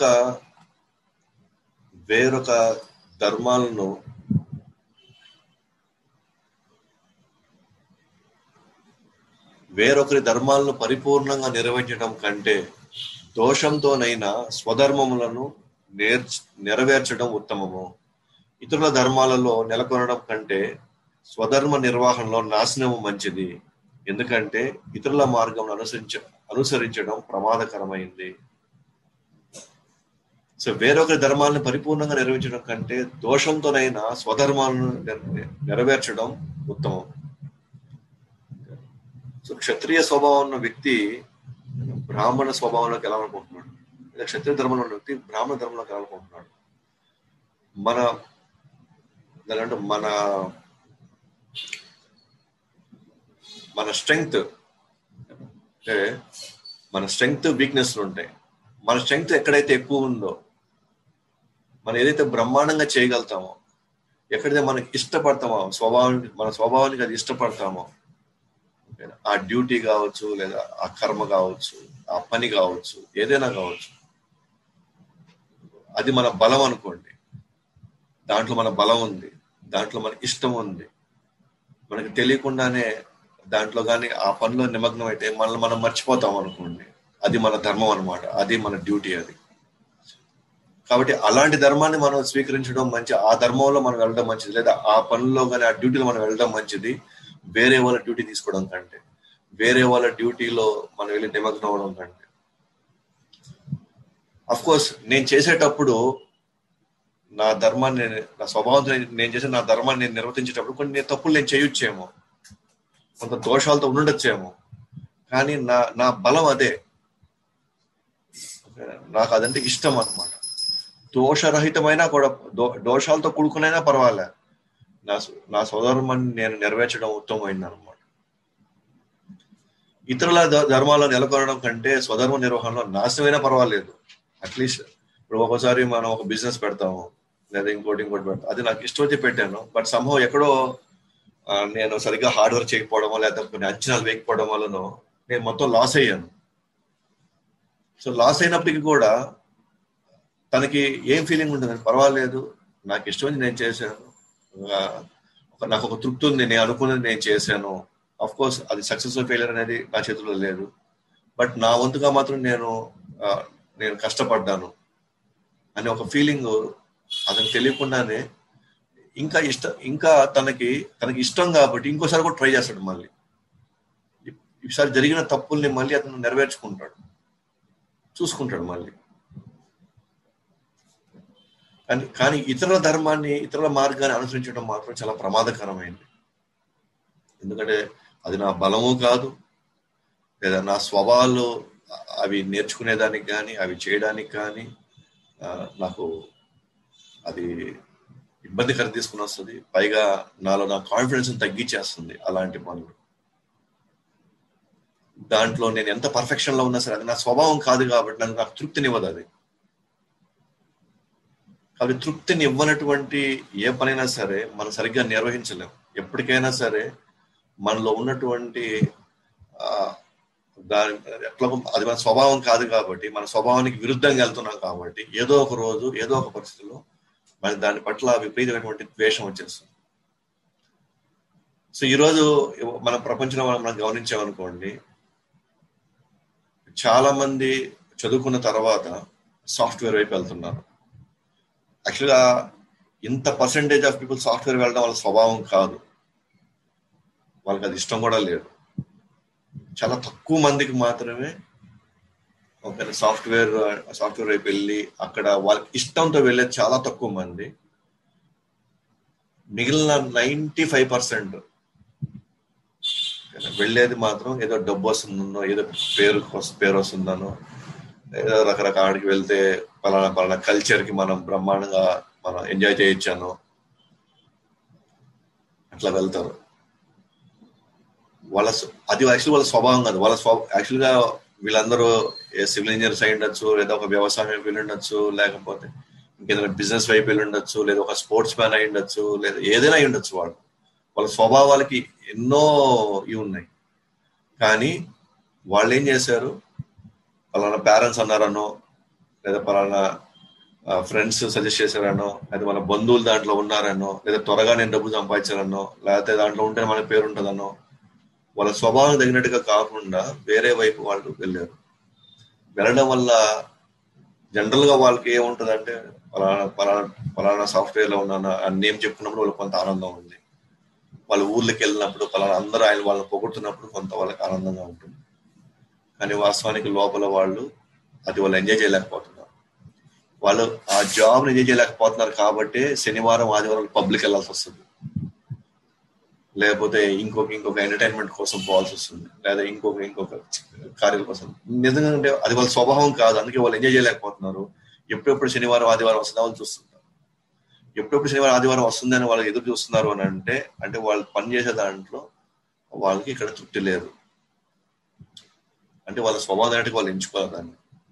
వేరొక ధర్మాలను వేరొకరి ధర్మాలను పరిపూర్ణంగా నిర్వహించడం కంటే దోషంతోనైనా స్వధర్మములను నేర్చ నెరవేర్చడం ఉత్తమము ఇతరుల ధర్మాలలో నెలకొనడం కంటే స్వధర్మ నిర్వహణలో నాశనము మంచిది ఎందుకంటే ఇతరుల మార్గం అనుసరించ అనుసరించడం ప్రమాదకరమైంది సో వేరొకరి ధర్మాలను పరిపూర్ణంగా నెరవేర్చడం కంటే దోషంతోనైనా స్వధర్మాలను నెర- నెరవేర్చడం ఉత్తమం సో క్షత్రియ స్వభావం ఉన్న వ్యక్తి బ్రాహ్మణ స్వభావంలోకి వెళ్ళాలనుకుంటున్నాడు లేదా క్షత్రియ ధర్మంలో ఉన్న వ్యక్తి బ్రాహ్మణ ధర్మంలోకి వెళ్ళాలనుకుంటున్నాడు మన అంటే మన మన స్ట్రెంగ్త్ అంటే మన స్ట్రెంగ్త్ వీక్నెస్ ఉంటాయి మన స్ట్రెంగ్త్ ఎక్కడైతే ఎక్కువ ఉందో మనం ఏదైతే బ్రహ్మాండంగా చేయగలుగుతామో ఎక్కడైతే మనకి ఇష్టపడతామో స్వభావానికి మన స్వభావానికి అది ఇష్టపడతామో ఆ డ్యూటీ కావచ్చు లేదా ఆ కర్మ కావచ్చు ఆ పని కావచ్చు ఏదైనా కావచ్చు అది మన బలం అనుకోండి దాంట్లో మన బలం ఉంది దాంట్లో మన ఇష్టం ఉంది మనకి తెలియకుండానే దాంట్లో కానీ ఆ పనిలో నిమగ్నం అయితే మనల్ని మనం మర్చిపోతాం అనుకోండి అది మన ధర్మం అనమాట అది మన డ్యూటీ అది కాబట్టి అలాంటి ధర్మాన్ని మనం స్వీకరించడం మంచి ఆ ధర్మంలో మనం వెళ్ళడం మంచిది లేదా ఆ పనిలో కానీ ఆ డ్యూటీలో మనం వెళ్ళడం మంచిది వేరే వాళ్ళ డ్యూటీ తీసుకోవడం కంటే వేరే వాళ్ళ డ్యూటీలో మనం వెళ్ళి నిమగ్నం అవడం కంటే అఫ్ కోర్స్ నేను చేసేటప్పుడు నా ధర్మాన్ని నా స్వభావంతో నేను చేసే నా ధర్మాన్ని నేను నిర్వర్తించేటప్పుడు కొన్ని నేను తప్పులు నేను చేయొచ్చేమో కొంత దోషాలతో ఉండొచ్చేమో కానీ నా నా బలం అదే నాకు అదంటే ఇష్టం అనమాట దోషరహితమైనా కూడా దో దోషాలతో కూడుకునైనా పర్వాలే నా నా స్వధర్మాన్ని నేను నెరవేర్చడం ఉత్తమమైంది అనమాట ఇతరుల ధర్మాలను నెలకొనడం కంటే స్వధర్మ నిర్వహణలో నాశనమైనా పర్వాలేదు అట్లీస్ట్ ఇప్పుడు ఒకసారి మనం ఒక బిజినెస్ పెడతాము లేదా ఇంకోటి ఇంకోటి పెడతాం అది నాకు ఇష్టం వచ్చి పెట్టాను బట్ సంభవం ఎక్కడో నేను సరిగ్గా హార్డ్ వర్క్ చేయకపోవడమో లేదా కొన్ని అంచనాలు వేయకపోవడం వలన నేను మొత్తం లాస్ అయ్యాను సో లాస్ అయినప్పటికీ కూడా తనకి ఏం ఫీలింగ్ ఉంటుంది పర్వాలేదు నాకు ఇష్టం నేను చేశాను నాకు ఒక తృప్తి ఉంది నేను అనుకున్నది నేను చేశాను అఫ్ కోర్స్ అది సక్సెస్ఫుల్ ఫెయిలియర్ అనేది నా చేతిలో లేదు బట్ నా వంతుగా మాత్రం నేను నేను కష్టపడ్డాను అనే ఒక ఫీలింగ్ అతనికి తెలియకుండానే ఇంకా ఇష్ట ఇంకా తనకి తనకి ఇష్టం కాబట్టి ఇంకోసారి కూడా ట్రై చేస్తాడు మళ్ళీ ఈసారి జరిగిన తప్పుల్ని మళ్ళీ అతను నెరవేర్చుకుంటాడు చూసుకుంటాడు మళ్ళీ కానీ కానీ ఇతరుల ధర్మాన్ని ఇతరుల మార్గాన్ని అనుసరించడం మాత్రం చాలా ప్రమాదకరమైంది ఎందుకంటే అది నా బలము కాదు లేదా నా స్వభావాలు అవి నేర్చుకునేదానికి కానీ అవి చేయడానికి కానీ నాకు అది ఇబ్బందికరం తీసుకుని వస్తుంది పైగా నాలో నా కాన్ఫిడెన్స్ తగ్గించేస్తుంది అలాంటి పనులు దాంట్లో నేను ఎంత పర్ఫెక్షన్ లో ఉన్నా సరే అది నా స్వభావం కాదు కాబట్టి నన్ను నాకు తృప్తినివ్వదు అది కాబట్టి తృప్తిని ఇవ్వనటువంటి ఏ పనైనా సరే మనం సరిగ్గా నిర్వహించలేం ఎప్పటికైనా సరే మనలో ఉన్నటువంటి దాని ఎట్లా అది మన స్వభావం కాదు కాబట్టి మన స్వభావానికి విరుద్ధంగా వెళ్తున్నాం కాబట్టి ఏదో ఒక రోజు ఏదో ఒక పరిస్థితిలో మన దాని పట్ల విపరీతమైనటువంటి ద్వేషం వచ్చేస్తుంది సో ఈరోజు మన ప్రపంచంలో మనం గమనించామనుకోండి చాలా మంది చదువుకున్న తర్వాత సాఫ్ట్వేర్ వైపు వెళ్తున్నారు యాక్చువల్గా ఇంత పర్సంటేజ్ ఆఫ్ పీపుల్ సాఫ్ట్వేర్ వెళ్ళడం వాళ్ళ స్వభావం కాదు వాళ్ళకి అది ఇష్టం కూడా లేదు చాలా తక్కువ మందికి మాత్రమే ఒక సాఫ్ట్వేర్ సాఫ్ట్వేర్ వైపు వెళ్ళి అక్కడ వాళ్ళకి ఇష్టంతో వెళ్ళేది చాలా తక్కువ మంది మిగిలిన నైంటీ ఫైవ్ పర్సెంట్ వెళ్ళేది మాత్రం ఏదో డబ్బు వస్తుందనో ఏదో పేరు పేరు వస్తుందనో ఏదో రకరకాల ఆడికి వెళ్తే పలానా పలానా కల్చర్ కి మనం బ్రహ్మాండంగా మనం ఎంజాయ్ చేయొచ్చాను అట్లా వెళ్తారు వాళ్ళ స్వ- అది యాక్చువల్ వాళ్ళ స్వభావం కాదు వాళ్ళ స్వ యాక్చువల్ గా వీళ్ళందరూ ఏ సివిల్ ఇంజనీర్స్ అయి ఉండొచ్చు లేదా ఒక వ్యవసాయం వైపు వెళ్ళి ఉండొచ్చు లేకపోతే ఇంకేదైనా బిజినెస్ వైపు వెళ్ళి ఉండొచ్చు లేదా ఒక స్పోర్ట్స్ మ్యాన్ అయి ఉండొచ్చు లేదా ఏదైనా అయి ఉండొచ్చు వాళ్ళు వాళ్ళ స్వభావాలకి ఎన్నో ఇవి ఉన్నాయి కానీ వాళ్ళు ఏం చేశారు పలానా పేరెంట్స్ అన్నారనో లేదా పలానా ఫ్రెండ్స్ సజెస్ట్ చేశారనో లేదా మన బంధువులు దాంట్లో ఉన్నారనో లేదా త్వరగా నేను డబ్బు సంపాదించాలనో లేకపోతే దాంట్లో ఉంటే మన పేరు ఉంటుందనో వాళ్ళ స్వభావం తగినట్టుగా కాకుండా వేరే వైపు వాళ్ళు వెళ్ళారు వెళ్ళడం వల్ల జనరల్ గా వాళ్ళకి ఏముంటదంటే పలానా పలానా పలానా సాఫ్ట్వేర్ లో ఉన్నాను ఆ నేమ్ చెప్పుకున్నప్పుడు వాళ్ళకి కొంత ఆనందం ఉంది వాళ్ళ ఊర్లోకి వెళ్ళినప్పుడు పలానా అందరూ ఆయన వాళ్ళని పొగుడుతున్నప్పుడు కొంత వాళ్ళకి ఆనందంగా ఉంటుంది కానీ వాస్తవానికి లోపల వాళ్ళు అది వాళ్ళు ఎంజాయ్ చేయలేకపోతున్నారు వాళ్ళు ఆ జాబ్ ఎంజాయ్ చేయలేకపోతున్నారు కాబట్టి శనివారం ఆదివారం పబ్లిక్ వెళ్ళాల్సి వస్తుంది లేకపోతే ఇంకొక ఇంకొక ఎంటర్టైన్మెంట్ కోసం పోవాల్సి వస్తుంది లేదా ఇంకొక ఇంకొక కార్యాల కోసం నిజంగా అంటే అది వాళ్ళ స్వభావం కాదు అందుకే వాళ్ళు ఎంజాయ్ చేయలేకపోతున్నారు ఎప్పుడెప్పుడు శనివారం ఆదివారం వస్తుందా వాళ్ళు చూస్తుంటారు ఎప్పుడెప్పుడు శనివారం ఆదివారం వస్తుందని వాళ్ళు ఎదురు చూస్తున్నారు అని అంటే అంటే వాళ్ళు పని చేసే దాంట్లో వాళ్ళకి ఇక్కడ తృప్తి లేదు అంటే వాళ్ళ స్వభావం దానికి వాళ్ళు ఎంచుకోవాలి దాన్ని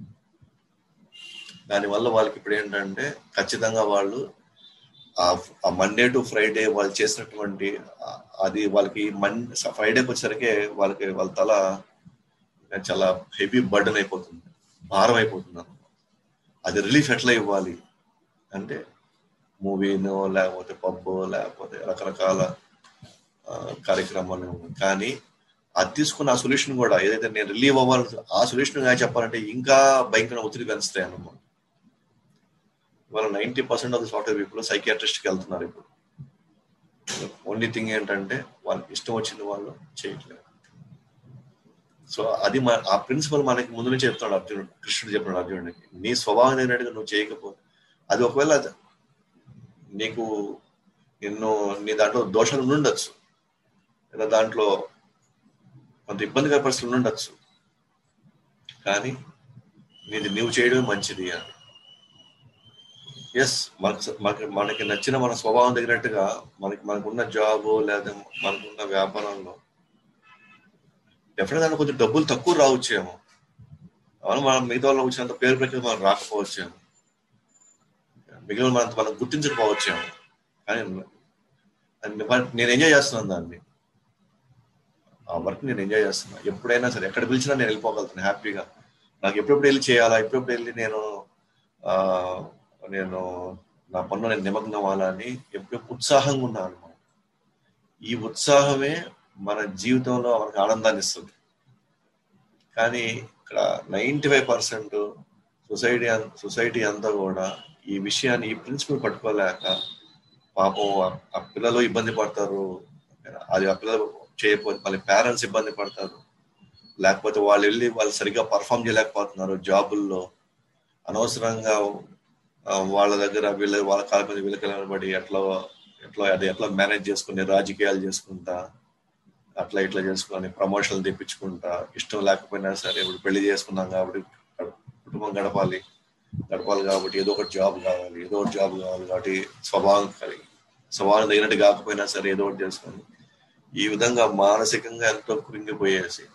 దానివల్ల వాళ్ళకి ఇప్పుడు ఏంటంటే ఖచ్చితంగా వాళ్ళు ఆ మండే టు ఫ్రైడే వాళ్ళు చేసినటువంటి ఆ- అది వాళ్ళకి మన్ ఫ్రైడేకి వచ్చేసరికి వాళ్ళకి వాళ్ళ తల చాలా హెవీ బర్డన్ అయిపోతుంది భారం అయిపోతుంది అన్నమాట. అది రిలీఫ్ ఎట్లా ఇవ్వాలి అంటే మూవీనో లేకపోతే పబ్ లేకపోతే రకరకాల ఆ, కార్యక్రమాలు కానీ అది తీసుకున్న ఆ సొల్యూషన్ కూడా ఏదైతే నేను రిలీవ్ అవ్వాలి ఆ సొల్యూషన్ చెప్పాలంటే ఇంకా భయంకర ఒత్తిడి పెంచుతాయి అన్నమాట ఇవాళ ninety percent of the software people సైకియాట్రిస్ట్కి వెళ్తున్నారు ఇప్పుడు ఓన్లీ థింగ్ ఏంటంటే వాళ్ళకి ఇష్టం వచ్చింది వాళ్ళు చేయట్లేదు సో అది మన ఆ ప్రిన్సిపల్ మనకి ముందు నుంచి చెప్తున్నాడు అర్జునుడు కృష్ణుడు చెప్పినాడు అర్జునుడికి నీ స్వభావం ఏంటంటే నువ్వు చేయకపోతే అది ఒకవేళ అది నీకు ఎన్నో నీ దాంట్లో దోషాలు ఉండొచ్చు లేదా దాంట్లో కొంత ఇబ్బందికర పరిస్థితులు ఉండొచ్చు కానీ నీది నువ్వు చేయడమే మంచిది అని ఎస్ మనకు మనకి మనకి నచ్చిన మన స్వభావం తగినట్టుగా మనకి మనకున్న జాబ్ లేదా మనకున్న వ్యాపారంలో డెఫినెట్ దాంట్లో కొంచెం డబ్బులు తక్కువ రావచ్చేమో అవును మనం మిగతా వాళ్ళు వచ్చినంత పేరు ప్రఖ్యాతి మనం రాకపోవచ్చేమో మిగిలిన మనం మనం గుర్తించకపోవచ్చేమో కానీ and but నేను ఎంజాయ్ చేస్తున్నాను దాన్ని ఆ వర్క్ నేను ఎంజాయ్ చేస్తున్నా ఎప్పుడైనా సరే ఎక్కడ పిలిచినా నేను వెళ్ళిపోగలుగుతాను హ్యాపీగా నాకు ఎప్పుడెప్పుడు వెళ్ళి చేయాలా ఎప్పుడెప్పుడు వెళ్ళి నేను ఆ నేను నా పనులు నేను నిమగ్నం అవ్వాలని ఎప్పుడు ఉత్సాహంగా ఉన్నాను అనమాట ఈ ఉత్సాహమే మన జీవితంలో మనకు ఆనందాన్ని ఇస్తుంది కానీ ఇక్కడ ninety five percent society society అంతా కూడా ఈ విషయాన్ని ఈ ప్రిన్సిపల్ పట్టుకోలేక పాపం ఆ- ఆ పిల్లలు ఇబ్బంది పడతారు అది ఆ పిల్లలు చేయకపోతే వాళ్ళ పేరెంట్స్ ఇబ్బంది పడతారు లేకపోతే వాళ్ళు వెళ్ళి వాళ్ళు సరిగ్గా పర్ఫామ్ చేయలేకపోతున్నారు జాబుల్లో అనవసరంగా ఆ, వాళ్ళ దగ్గర వీళ్ళ వాళ్ళ కాళ్ళ మీద వీళ్ళకి నిలబడి ఎట్లా ఎట్లా అది ఎట్లా మేనేజ్ చేసుకుని రాజకీయాలు చేసుకుంటా అట్లా ఇట్లా చేసుకొని ప్రమోషన్లు తెప్పించుకుంటా ఇష్టం లేకపోయినా సరే ఇప్పుడు పెళ్లి చేసుకున్నాం కాబట్టి కుటుంబం గడపాలి గడపాలి కాబట్టి ఏదో ఒకటి జాబ్ కావాలి ఏదో ఒకటి జాబ్ కావాలి కాబట్టి స్వభావం కలిగి స్వభావం తగినట్టు కాకపోయినా సరే ఏదో ఒకటి చేసుకొని ఈ విధంగా మానసికంగా ఎంతో కృంగిపోయేసి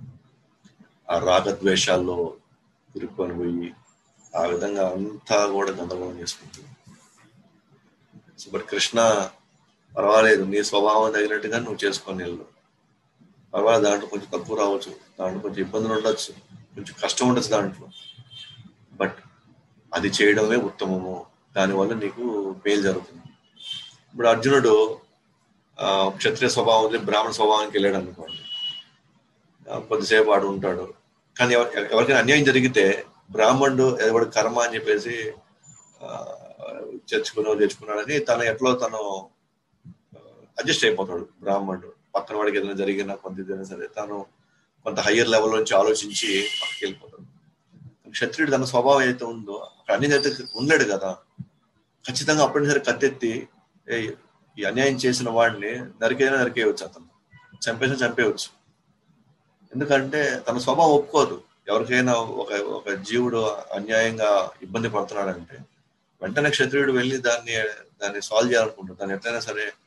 ఆ రాగద్వేషాల్లో ఇరుక్కొని పోయి ఆ విధంగా అంతా కూడా గందరగోళం చేసుకుంటుంది సో బట్ కృష్ణ పర్వాలేదు నీ స్వభావం తగినట్టుగా నువ్వు చేసుకొని వెళ్ళు పర్వాలేదు దాంట్లో కొంచెం తక్కువ రావచ్చు దాంట్లో కొంచెం ఇబ్బందులు ఉండొచ్చు కొంచెం కష్టం ఉండొచ్చు దాంట్లో బట్ అది చేయడమే ఉత్తమము దానివల్ల నీకు మేలు జరుగుతుంది ఇప్పుడు అర్జునుడు ఆ, క్షత్రియ స్వభావం వదిలి బ్రాహ్మణ స్వభావానికి వెళ్ళాడు అనుకోండి ఆ, కొద్దిసేపు వాడు ఉంటాడు కానీ ఎవ- ఎవరికైనా అన్యాయం జరిగితే బ్రాహ్మణుడు ఎవడు కర్మ అని చెప్పేసి ఆ, తెచ్చుకున్నాడు తెచ్చుకున్నాడని తను ఎట్లో తను అడ్జస్ట్ అయిపోతాడు బ్రాహ్మణుడు పక్కన వాడికి ఏదైనా జరిగినా కొంత ఏదైనా సరే తను కొంత హయ్యర్ లెవెల్ నుంచి ఆలోచించి పక్కకి వెళ్ళిపోతాడు క్షత్రియుడు తన స్వభావం ఏదైతే ఉందో అక్కడ అన్ని అయితే ఉన్నాడు కదా ఖచ్చితంగా అప్పటి సరే కత్తెత్తి "ఏ, ఈ అన్యాయం చేసిన వాడిని నరికైనా నరికేయవచ్చు అతను చంపేసినా చంపేయవచ్చు ఎందుకంటే తన స్వభావం ఒప్పుకోదు ఎవరికైనా ఒక ఒక జీవుడు అన్యాయంగా ఇబ్బంది పడుతున్నాడంటే వెంటనే క్షత్రియుడు వెళ్ళి దాన్ని దాన్ని సాల్వ్ చేయాలనుకుంటాడు దాన్ని ఎట్లయినా సరే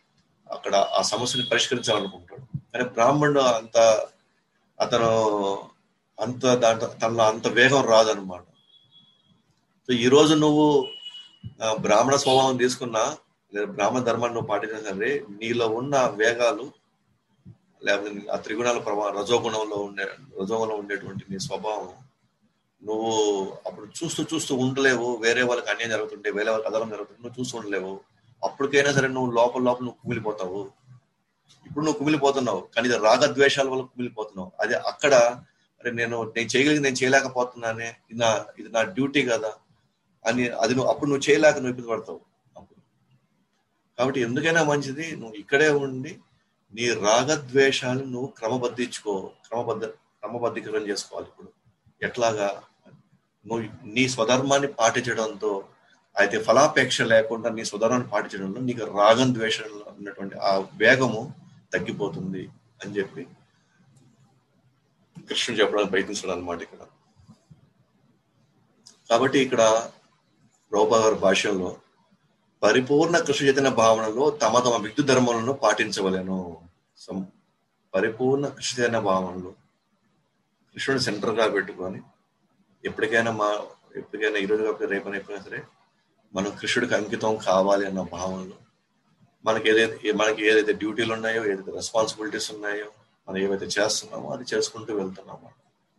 అక్కడ ఆ సమస్యని పరిష్కరించాలనుకుంటాడు కానీ బ్రాహ్మణుడు అంత అతను అంత దాంట్లో తనలో అంత వేగం రాదనమాట సో ఈ రోజు నువ్వు ఆ, బ్రాహ్మణ స్వభావం తీసుకున్నా లేదా బ్రాహ్మణ ధర్మాన్ని నువ్వు పాటించినా సరే నీలో ఉన్న వేగాలు లేకపోతే నీ- ఆ త్రిగుణాల ప్రభావం రజోగుణంలో ఉండే రజోగుణంలో ఉండేటువంటి నీ స్వభావం నువ్వు అప్పుడు చూస్తూ చూస్తూ ఉండలేవు వేరే వాళ్ళకి అన్యాయం జరుగుతుంటే వేరే వాళ్ళకి అదనం జరుగుతుంటే నువ్వు చూస్తూ ఉండలేవు అప్పటికైనా సరే నువ్వు లోపల లోపల నువ్వు కుమిలిపోతావు ఇప్పుడు నువ్వు కుమిలిపోతున్నావు కానీ ఇది రాగద్వేషాల వల్ల కుమిలిపోతున్నావు అది అక్కడ అరే నేను నేను చేయగలిగింది నేను చేయలేకపోతున్నానే ఇది నా ఇది నా డ్యూటీ కదా అని అది నువ్వు అప్పుడు నువ్వు చేయలేక నువ్వు ఇబ్బంది పడతావు అప్పుడు కాబట్టి ఎందుకైనా మంచిది నువ్వు ఇక్కడే ఉండి నీ రాగద్వేషాలు నువ్వు క్రమబద్ధించుకో క్రమబద్ధ క్రమబద్ధీకరణ చేసుకోవాలి ఇప్పుడు ఎట్లాగా నువ్వు నీ స్వధర్మాన్ని పాటించడంతో అయితే ఫలాపేక్ష లేకుండా నీ స్వధర్మాన్ని పాటించడంలో నీకు రాగం ద్వేషంలో ఉన్నటువంటి ఆ వేగము తగ్గిపోతుంది అని చెప్పి కృష్ణుడు చెప్పడానికి ప్రయత్నిస్తాడు అనమాట ఇక్కడ కాబట్టి ఇక్కడ రౌపా గారి భాషలో పరిపూర్ణ కృష్ణ చైతన్య భావనలో తమ తమ విద్యు ధర్మలను పాటించవలేను సం- పరిపూర్ణ కృష్ణ చైతన్య భావనలో కృష్ణుని సెంటర్ గా పెట్టుకొని ఎప్పటికైనా మా ఎప్పటికైనా ఈరోజు కాకపోతే రేపైనా ఎప్పుడైనా సరే మనం కృష్ణుడికి అంకితం కావాలి అన్న భావనలో మనకి ఏదైతే మనకి ఏదైతే డ్యూటీలు ఉన్నాయో ఏదైతే రెస్పాన్సిబిలిటీస్ ఉన్నాయో మనం ఏవైతే చేస్తున్నామో అది చేసుకుంటూ వెళ్తున్నాము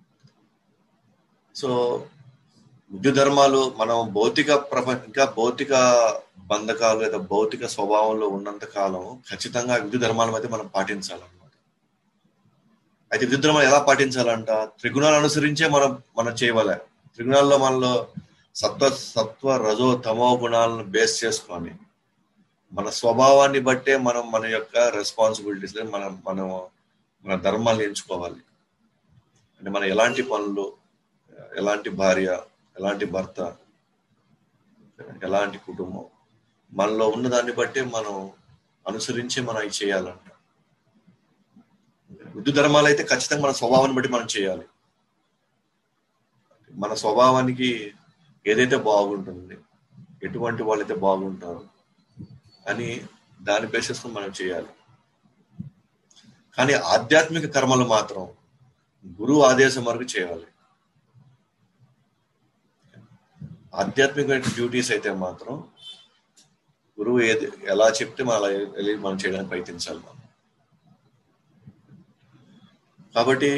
సో విద్యు ధర్మాలు మనం భౌతిక ప్రపంచ ఇంకా భౌతిక బంధకాలు లేదా భౌతిక స్వభావంలో ఉన్నంత కాలం ఖచ్చితంగా విద్యు ధర్మాల మధ్య మనం పాటించాలన్నమాట అయితే విద్యుత్ ధర్మాలు ఎలా పాటించాలంట త్రిగుణాలు అనుసరించే మనం మనం చేయవాలి త్రిగుణాల్లో మనలో సత్వ సత్వ రజో తమో గుణాలను బేస్ చేసుకొని మన స్వభావాన్ని బట్టే మనం మన యొక్క రెస్పాన్సిబిలిటీస్ మనం మనం మన ధర్మాలను ఎంచుకోవాలి అంటే మనం ఎలాంటి పనులు ఎలాంటి భార్య ఎలాంటి భర్త ఎలాంటి కుటుంబం మనలో ఉన్న దాన్ని బట్టే మనం అనుసరించి మనం అవి చేయాలంట బుద్ధి ధర్మాలు అయితే ఖచ్చితంగా మన స్వభావాన్ని బట్టి మనం చేయాలి మన స్వభావానికి ఏదైతే బాగుంటుంది ఎటువంటి వాళ్ళైతే బాగుంటారు అని దాన్ని బేస్ చేసుకుని మనం చేయాలి కానీ ఆధ్యాత్మిక కర్మలు మాత్రం గురువు ఆదేశం వరకు చేయాలి ఆధ్యాత్మిక డ్యూటీస్ అయితే మాత్రం గురువు ఏది ఎలా చెప్తే మనం అలా వెళ్ళి మనం చేయడానికి ప్రయత్నించాలి మనం కాబట్టి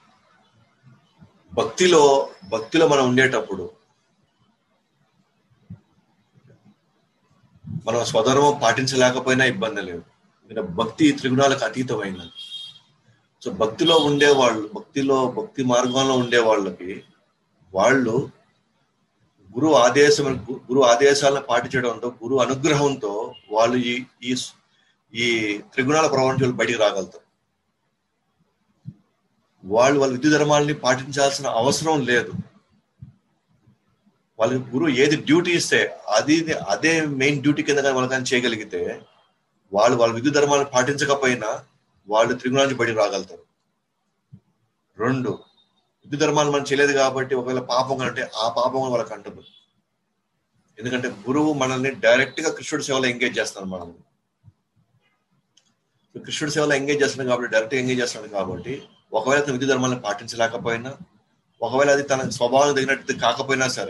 భక్తిలో భక్తిలో మనం ఉండేటప్పుడు మనం స్వధర్మం పాటించలేకపోయినా ఇబ్బంది లేదు ఎందుకంటే భక్తి తృగుణాలకు అతీతమైనది సో భక్తిలో ఉండే వాళ్ళు భక్తిలో భక్తి మార్గంలో ఉండే వాళ్ళకి వాళ్ళు గురు ఆదేశం గురు ఆదేశాలను పాటించడంతో గురు అనుగ్రహంతో వాళ్ళు ఈ ఈ ఈ త్రిగుణాల ప్రపంచంలో బయటికి రాగలుగుతారు వాళ్ళు వాళ్ళ విద్యు ధర్మాలని పాటించాల్సిన అవసరం లేదు వాళ్ళకి గురువు ఏది డ్యూటీ ఇస్తే అది అదే మెయిన్ డ్యూటీ కింద కానీ వాళ్ళు కానీ చేయగలిగితే వాళ్ళు వాళ్ళ విద్యు ధర్మాలను పాటించకపోయినా వాళ్ళు త్రిగుణానికి బయటికి రాగలుగుతారు రెండు విద్యు ధర్మాలు మనం చేయలేదు కాబట్టి ఒకవేళ పాపం అంటే ఆ పాపం వాళ్ళకి అంటదు ఎందుకంటే గురువు మనల్ని డైరెక్ట్ గా కృష్ణుడి సేవలో ఎంగేజ్ చేస్తాను మనల్ని కృష్ణుడి సేవలో ఎంగేజ్ చేస్తున్నాడు కాబట్టి డైరెక్ట్ ఎంగేజ్ చేస్తున్నాడు కాబట్టి ఒకవేళ తన విద్యు ధర్మాలను పాటించలేకపోయినా ఒకవేళ అది తన స్వభావం తగినట్టు కాకపోయినా సరే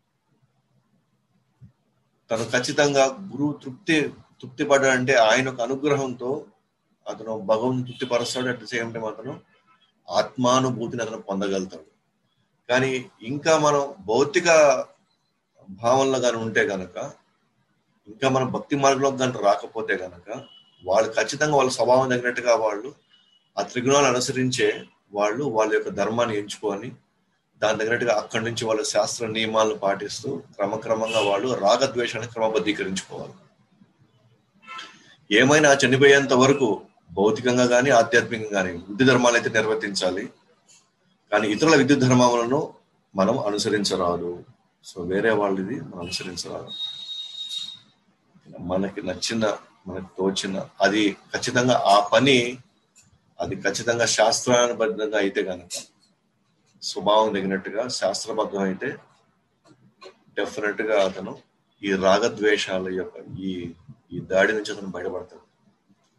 తను ఖచ్చితంగా గురువు తృప్తి తృప్తి పడ్డాడంటే ఆయన ఒక అనుగ్రహంతో అతను భగవంతు తృప్తి పరుస్తాడు అట్ ద సేమ్ టైం అతను ఆత్మానుభూతిని అతను పొందగలుగుతాడు కానీ ఇంకా మనం భౌతిక భావనలో కానీ ఉంటే గనక ఇంకా మనం భక్తి మార్గంలో కానీ రాకపోతే గనక వాళ్ళు ఖచ్చితంగా వాళ్ళ స్వభావం తగినట్టుగా వాళ్ళు ఆ త్రిగుణాలు అనుసరించే వాళ్ళు వాళ్ళ యొక్క ధర్మాన్ని ఎంచుకొని దాని తగినట్టుగా అక్కడి నుంచి వాళ్ళ శాస్త్ర నియమాలను పాటిస్తూ క్రమక్రమంగా వాళ్ళు రాగద్వేషాన్ని క్రమబద్ధీకరించుకోవాలి ఏమైనా చనిపోయేంత వరకు భౌతికంగా కానీ ఆధ్యాత్మికంగా కానీ విద్యు ధర్మాలు అయితే నిర్వర్తించాలి కానీ ఇతరుల విద్యుత్ ధర్మములను మనం అనుసరించరాదు సో వేరే వాళ్ళది మనం అనుసరించరాదు మనకి నచ్చిన మనకి తోచిన అది ఖచ్చితంగా ఆ పని అది ఖచ్చితంగా శాస్త్రానుబద్ధంగా అయితే కనుక స్వభావం తగినట్టుగా శాస్త్రబద్ధం అయితే డెఫినెట్ గా అతను ఈ రాగద్వేషాల యొక్క ఈ ఈ దాడి నుంచి అతను బయటపడతాడు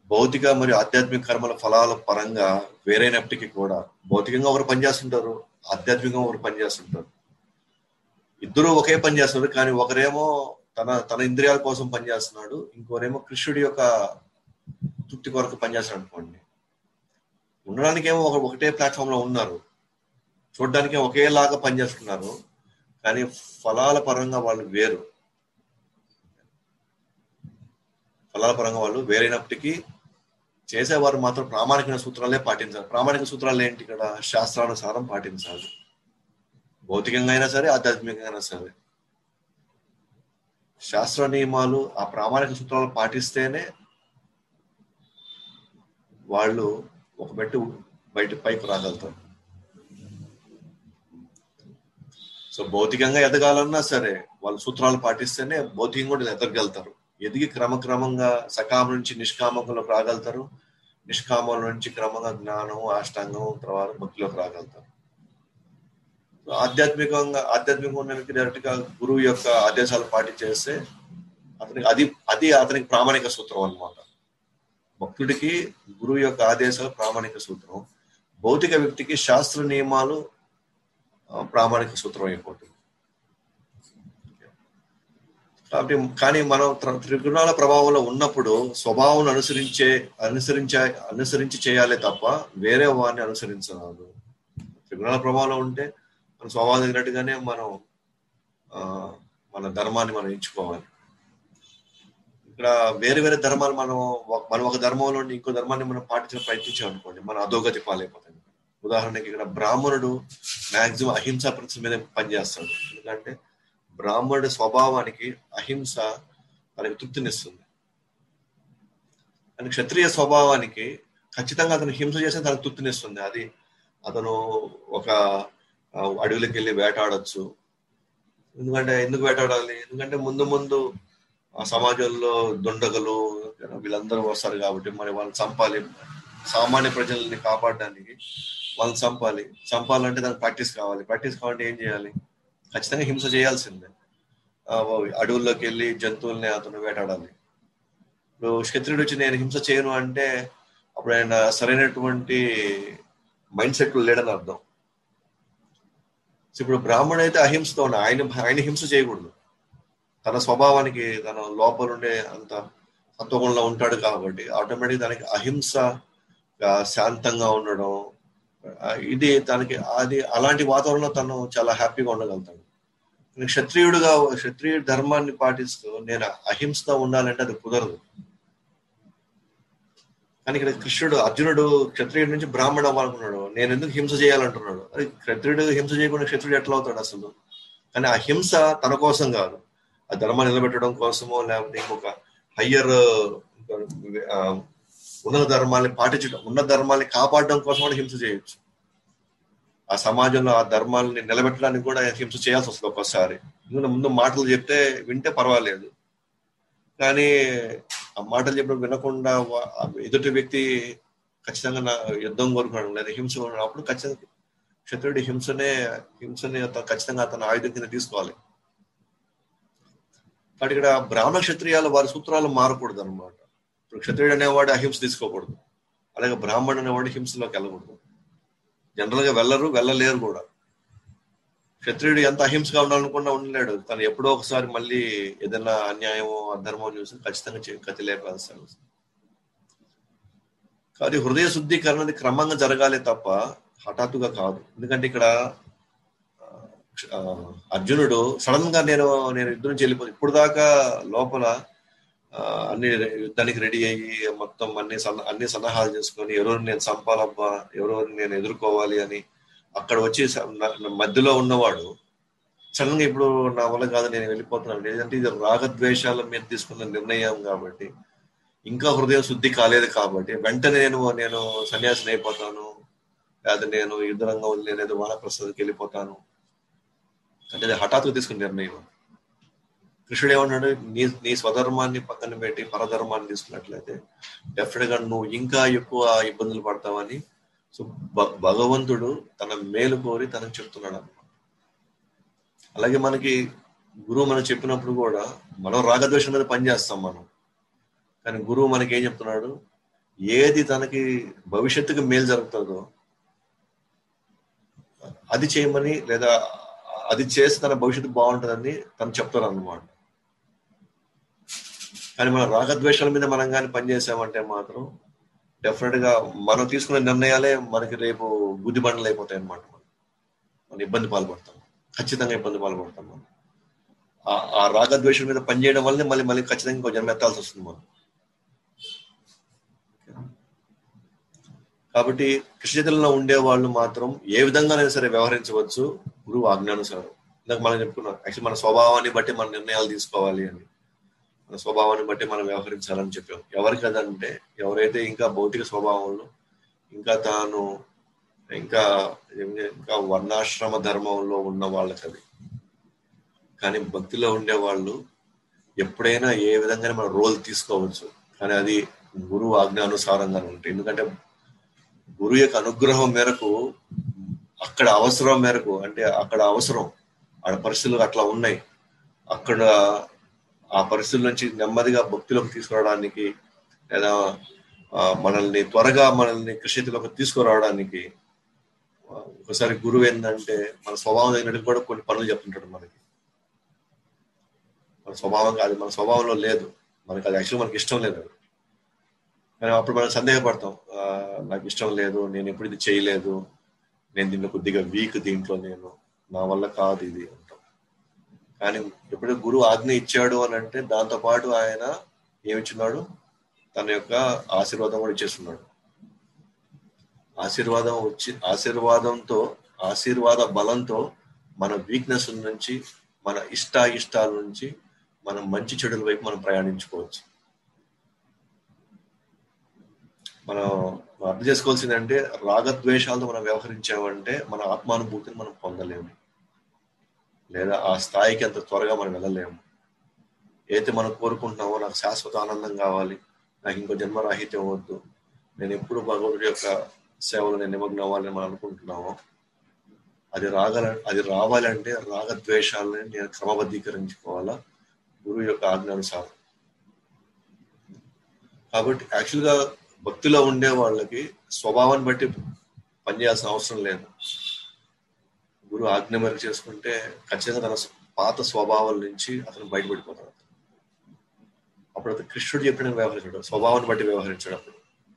భౌతిక మరియు ఆధ్యాత్మిక కర్మల ఫలాల పరంగా వేరైనప్పటికీ కూడా భౌతికంగా ఒకరు పనిచేస్తుంటారు ఆధ్యాత్మికంగా ఒకరు పనిచేస్తుంటారు ఇద్దరు ఒకే పని చేస్తున్నారు కానీ ఒకరేమో తన తన ఇంద్రియాల కోసం పనిచేస్తున్నాడు ఇంకోరేమో కృష్ణుడి యొక్క తృప్తి కొరకు పనిచేస్తాడు అనుకోండి ఉండడానికేమో ఒక ఒకటే ప్లాట్ఫామ్ లో ఉన్నారు చూడడానికి ఒకేలాగా పనిచేస్తున్నారు కానీ ఫలాల పరంగా వాళ్ళు వేరు ఫలాల పరంగా వాళ్ళు వేరైనప్పటికీ చేసేవారు మాత్రం ప్రామాణిక సూత్రాలే పాటించాలి ప్రామాణిక సూత్రాలు ఏంటి ఇక్కడ శాస్త్రానుసారం పాటించాలి భౌతికంగా అయినా సరే ఆధ్యాత్మికంగా అయినా సరే శాస్త్ర నియమాలు ఆ ప్రామాణిక సూత్రాలు పాటిస్తేనే వాళ్ళు ఒక మెట్టు బయట పైకి రాగలుగుతారు సో భౌతికంగా ఎదగాలన్నా సరే వాళ్ళు సూత్రాలు పాటిస్తేనే భౌతికంగా కూడా ఎదగలుగుతారు ఎదిగి క్రమక్రమంగా సకామం నుంచి నిష్కామంలోకి రాగలుగుతారు నిష్కామం నుంచి క్రమంగా జ్ఞానం అష్టాంగం తర్వాత భక్తిలోకి రాగలుగుతారు ఆధ్యాత్మికంగా ఆధ్యాత్మికంగా ఉండడానికి డైరెక్ట్ గా గురువు యొక్క ఆదేశాలు పాటించేస్తే అతనికి అది అది అతనికి ప్రామాణిక సూత్రం అనమాట భక్తుడికి గురువు యొక్క ఆదేశాలు ప్రామాణిక సూత్రం భౌతిక వ్యక్తికి శాస్త్ర నియమాలు ప్రామాణిక సూత్రం అయిపోతుంది కాబట్టి కానీ మనం త్రిగుణాల ప్రభావంలో ఉన్నప్పుడు స్వభావం అనుసరించే అనుసరించే అనుసరించి చేయాలి తప్ప వేరే వారిని అనుసరించరాదు త్రిగుణాల ప్రభావంలో ఉంటే మన స్వభావం తగినట్టుగానే మనం మన ధర్మాన్ని మనం ఎంచుకోవాలి ఇక్కడ వేరే వేరే ధర్మాలు మనం మనం ఒక ధర్మంలో ఉండి ఇంకో ధర్మాన్ని మనం పాటించడం ప్రయత్నించాం అనుకోండి మన అధోగతి పాలైపోతాం ఉదాహరణకి ఇక్కడ బ్రాహ్మణుడు మాక్సిమం అహింస ప్రిన్సిపల్ మీద పనిచేస్తాడు ఎందుకంటే బ్రాహ్మణుడి స్వభావానికి అహింస తనకి తృప్తినిస్తుంది కానీ క్షత్రియ స్వభావానికి ఖచ్చితంగా అతను హింస చేస్తే తనకు తృప్తినిస్తుంది అది అతను ఒక అడవిలోకి వెళ్ళి వేటాడచ్చు ఎందుకంటే ఎందుకు వేటాడాలి ఎందుకంటే ముందు ముందు ఆ సమాజంలో దుండగలు వీళ్ళందరూ వస్తారు కాబట్టి మరి వాళ్ళని చంపాలి సామాన్య ప్రజల్ని కాపాడడానికి వాళ్ళని చంపాలి చంపాలంటే దానికి ప్రాక్టీస్ కావాలి ప్రాక్టీస్ కావాలంటే ఏం చేయాలి ఖచ్చితంగా హింస చేయాల్సిందే అడవుల్లోకి వెళ్ళి జంతువుల్ని అతను వేటాడాలి ఇప్పుడు క్షత్రియుడు వచ్చి నేను హింస చేయను అంటే అప్పుడు ఆయన సరైనటువంటి మైండ్ సెట్ లేడని అర్థం ఇప్పుడు బ్రాహ్మణుడు అయితే అహింసతో ఆయన ఆయన హింస చేయకూడదు తన స్వభావానికి తన లోపల ఉండే అంత సత్వగుణంలో ఉంటాడు కాబట్టి ఆటోమేటిక్ దానికి అహింస శాంతంగా ఉండడం ఇది తనకి అది అలాంటి వాతావరణంలో తను చాలా హ్యాపీగా ఉండగలుగుతాడు క్షత్రియుడుగా క్షత్రియ ధర్మాన్ని పాటిస్తూ నేను అహింసతో ఉండాలంటే అది కుదరదు కానీ ఇక్కడ కృష్ణుడు అర్జునుడు క్షత్రియుడి నుంచి బ్రాహ్మణ అవ్వాలనుకున్నాడు నేను ఎందుకు హింస చేయాలంటున్నాడు అది క్షత్రియుడు హింస చేయకుండా క్షత్రుడు ఎట్లా అవుతాడు అసలు కానీ ఆ హింస తన కోసం కాదు ఆ ధర్మాన్ని నిలబెట్టడం కోసమో లేకపోతే ఇంకొక హయ్యర్ ఉన్నత ధర్మాన్ని పాటించడం ఉన్న ధర్మాన్ని కాపాడడం కోసం కూడా హింస చేయొచ్చు ఆ సమాజంలో ఆ ధర్మాలని నిలబెట్టడానికి కూడా హింస చేయాల్సి వస్తుంది ఒక్కోసారి ముందు మాటలు చెప్తే వింటే పర్వాలేదు కానీ ఆ మాటలు చెప్పడం వినకుండా ఎదుటి వ్యక్తి ఖచ్చితంగా నా యుద్ధం కోరుకున్నాడు లేదా హింస అప్పుడు ఖచ్చితంగా క్షత్రుడి హింసనే హింసని ఖచ్చితంగా అతను ఆయుధం కింద తీసుకోవాలి కాబట్టి ఇక్కడ బ్రాహ్మణ క్షత్రియాలు వారి సూత్రాలు మారకూడదు అనమాట ఇప్పుడు క్షత్రియుడు అనేవాడు అహింస తీసుకోకూడదు అలాగే బ్రాహ్మణుడు అనేవాడు హింసలోకి వెళ్ళకూడదు జనరల్ గా వెళ్ళరు వెళ్ళలేరు కూడా క్షత్రియుడు ఎంత అహింసగా ఉండాలనుకున్నా ఉండలేడు తను ఎప్పుడో ఒకసారి మళ్ళీ ఏదైనా అన్యాయమో అధర్మం చూసి ఖచ్చితంగా కత్తి లేపాల్సి కాదు హృదయ శుద్ధీకరణ అనేది క్రమంగా జరగాలి తప్ప హఠాత్తుగా కాదు ఎందుకంటే ఇక్కడ అర్జునుడు సడన్ గా నేను నేను యుద్ధం నుంచి వెళ్ళిపోయి ఇప్పుడు దాకా లోపల అన్ని యుద్ధానికి రెడీ అయ్యి మొత్తం అన్ని సన్న అన్ని సన్నాహాలు చేసుకొని ఎవరెవరు నేను చంపాలబ్బా ఎవరెవరిని నేను ఎదుర్కోవాలి అని అక్కడ వచ్చి మధ్యలో ఉన్నవాడు సడన్ గా ఇప్పుడు నా వల్ల కాదు నేను వెళ్ళిపోతున్నాను లేదంటే ఇది రాగద్వేషాల మీద తీసుకున్న నిర్ణయం కాబట్టి ఇంకా హృదయం శుద్ధి కాలేదు కాబట్టి వెంటనే నేను నేను సన్యాసిని అయిపోతాను లేదా నేను యుద్ధరంగం నేనేదో వానప్రసాద్కి వెళ్ళిపోతాను అంటే హఠాత్తుగా తీసుకున్న నిర్ణయం కృష్ణుడు ఏమన్నాడు నీ నీ స్వధర్మాన్ని పక్కన పెట్టి పరధర్మాన్ని తీసుకున్నట్లయితే డెఫినెట్ గా నువ్వు ఇంకా ఎక్కువ ఇబ్బందులు పడతావని సో భగవంతుడు తన మేలు కోరి తనకు చెప్తున్నాడు అనమాట అలాగే మనకి గురువు మనకు చెప్పినప్పుడు కూడా మనం రాగద్వేషం మీద పనిచేస్తాం మనం కానీ గురువు మనకి ఏం చెప్తున్నాడు ఏది తనకి భవిష్యత్తుకు మేలు జరుగుతుందో అది చేయమని లేదా అది చేసి తన భవిష్యత్తు బాగుంటుందని తను చెప్తారు అన్నమాట కానీ మన రాగద్వేషాల మీద మనం కానీ పనిచేసామంటే మాత్రం డెఫినెట్ గా మనం తీసుకున్న నిర్ణయాలే మనకి రేపు బుద్ధి బండలు అయిపోతాయి అనమాట మనం ఇబ్బంది పాల్పడతాం ఖచ్చితంగా ఇబ్బంది పాల్పడతాం మనం ఆ రాగద్వేషం మీద పనిచేయడం వల్లనే మళ్ళీ మళ్ళీ ఖచ్చితంగా ఇంకో జన్మ ఎత్తాల్సి వస్తుంది మనం కాబట్టి కృష్ణచైతన్యంలో ఉండే వాళ్ళు మాత్రం ఏ విధంగానైనా సరే వ్యవహరించవచ్చు గురువు ఆజ్ఞానుసారం ఇందాక మనం చెప్పుకున్నాం యాక్చువల్ మన స్వభావాన్ని బట్టి మన నిర్ణయాలు తీసుకోవాలి అని మన స్వభావాన్ని బట్టి మనం వ్యవహరించాలని చెప్పాం ఎవరికి అదంటే ఎవరైతే ఇంకా భౌతిక స్వభావంలో ఇంకా తాను ఇంకా ఇంకా వర్ణాశ్రమ ధర్మంలో ఉన్న వాళ్ళకి అది కానీ భక్తిలో ఉండే వాళ్ళు ఎప్పుడైనా ఏ విధంగా మన రోల్ తీసుకోవచ్చు కానీ అది గురువు ఆజ్ఞానుసారంగానే ఉంటాయి ఎందుకంటే గురువు యొక్క అనుగ్రహం మేరకు అక్కడ అవసరం మేరకు అంటే అక్కడ అవసరం ఆడ పరిస్థితులు అట్లా ఉన్నాయి అక్కడ ఆ పరిస్థితుల నుంచి నెమ్మదిగా భక్తిలోకి తీసుకురావడానికి లేదా మనల్ని త్వరగా మనల్ని కృషిలోకి తీసుకురావడానికి ఒకసారి గురువు ఏంటంటే మన స్వభావం తగినట్టు కూడా కొన్ని పనులు చెప్తుంటాడు మనకి మన స్వభావం కాదు మన స్వభావంలో లేదు మనకి అది యాక్చువల్ మనకి ఇష్టం లేదు అది కానీ అప్పుడు మనం సందేహపడతాం నాకు ఇష్టం లేదు నేను ఎప్పుడు ఇది చేయలేదు నేను దీంట్లో కొద్దిగా వీక్ దీంట్లో నేను నా వల్ల కాదు ఇది అంటాం కానీ ఎప్పుడు గురువు ఆజ్ఞ ఇచ్చాడు అని అంటే దాంతో పాటు ఆయన ఏమిచ్చున్నాడు తన యొక్క ఆశీర్వాదం కూడా ఇచ్చేస్తున్నాడు ఆశీర్వాదం వచ్చి ఆశీర్వాదంతో ఆశీర్వాద బలంతో మన వీక్నెస్ నుంచి మన ఇష్ట ఇష్టాల నుంచి మనం మంచి చెడుల వైపు మనం ప్రయాణించుకోవచ్చు మనం అర్థం చేసుకోవాల్సింది అంటే రాగద్వేషాలతో మనం వ్యవహరించామంటే మన ఆత్మానుభూతిని మనం పొందలేము లేదా ఆ స్థాయికి అంత త్వరగా మనం వెళ్ళలేము ఏదైతే మనం కోరుకుంటున్నామో నాకు శాశ్వత ఆనందం కావాలి నాకు ఇంకో జన్మరాహిత్యం వద్దు నేను ఎప్పుడు భగవంతుడి యొక్క సేవలు నేను నిమగ్నం అవ్వాలని మనం అనుకుంటున్నామో అది రాగల అది రావాలంటే రాగద్వేషాలని నేను క్రమబద్ధీకరించుకోవాలా గురువు యొక్క ఆజ్ఞానుసారం కాబట్టి యాక్చువల్గా భక్తిలో ఉండే వాళ్ళకి స్వభావాన్ని బట్టి పనిచేయాల్సిన అవసరం లేదు గురువు ఆజ్ఞ మేరకు చేసుకుంటే ఖచ్చితంగా తన పాత స్వభావాల నుంచి అతను బయటపడిపోతాడు అప్పుడు అతను కృష్ణుడు చెప్పిన వ్యవహరించాడు స్వభావాన్ని బట్టి వ్యవహరించాడు అప్పుడు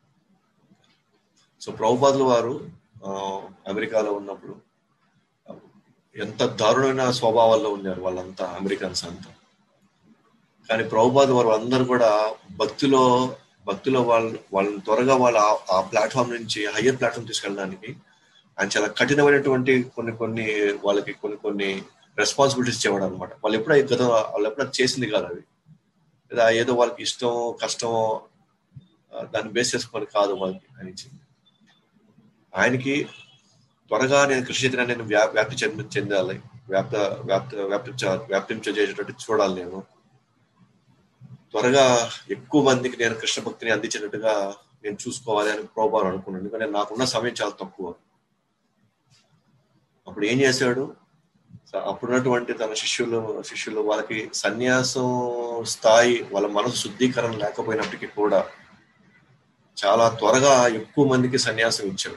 సో ప్రభుపాదులు వారు అమెరికాలో ఉన్నప్పుడు ఎంత దారుణమైన స్వభావాల్లో ఉన్నారు వాళ్ళంతా అమెరికన్స్ అంతా కానీ ప్రభుపాద్ వారు అందరూ కూడా భక్తిలో భక్తిలో వాళ్ళు వాళ్ళని త్వరగా వాళ్ళ ఆ ప్లాట్ఫామ్ నుంచి హయ్యర్ ప్లాట్ఫామ్ తీసుకెళ్ళడానికి ఆయన చాలా కఠినమైనటువంటి కొన్ని కొన్ని వాళ్ళకి కొన్ని కొన్ని రెస్పాన్సిబిలిటీస్ ఇచ్చేవాడు అనమాట వాళ్ళు ఎప్పుడు గత వాళ్ళు ఎప్పుడు చేసింది కాదు అవి లేదా ఏదో వాళ్ళకి ఇష్టం కష్టమో దాన్ని బేస్ చేసుకొని కాదు వాళ్ళకి ఆయన ఇచ్చింది ఆయనకి త్వరగా నేను కృషి చేతిన నేను వ్యాప్తి చెంది చెందాలి వ్యాప్త వ్యాప్త వ్యాప్తి వ్యాప్తించేటట్టు చూడాలి నేను త్వరగా ఎక్కువ మందికి నేను కృష్ణ భక్తిని అందించినట్టుగా నేను చూసుకోవాలి అని ప్రోభావం అనుకున్నాను ఎందుకంటే నాకున్న సమయం చాలా తక్కువ అప్పుడు ఏం చేశాడు అప్పుడున్నటువంటి తన శిష్యులు శిష్యులు వాళ్ళకి సన్యాసం స్థాయి వాళ్ళ మనసు శుద్ధీకరణ లేకపోయినప్పటికీ కూడా చాలా త్వరగా ఎక్కువ మందికి సన్యాసం ఇచ్చాడు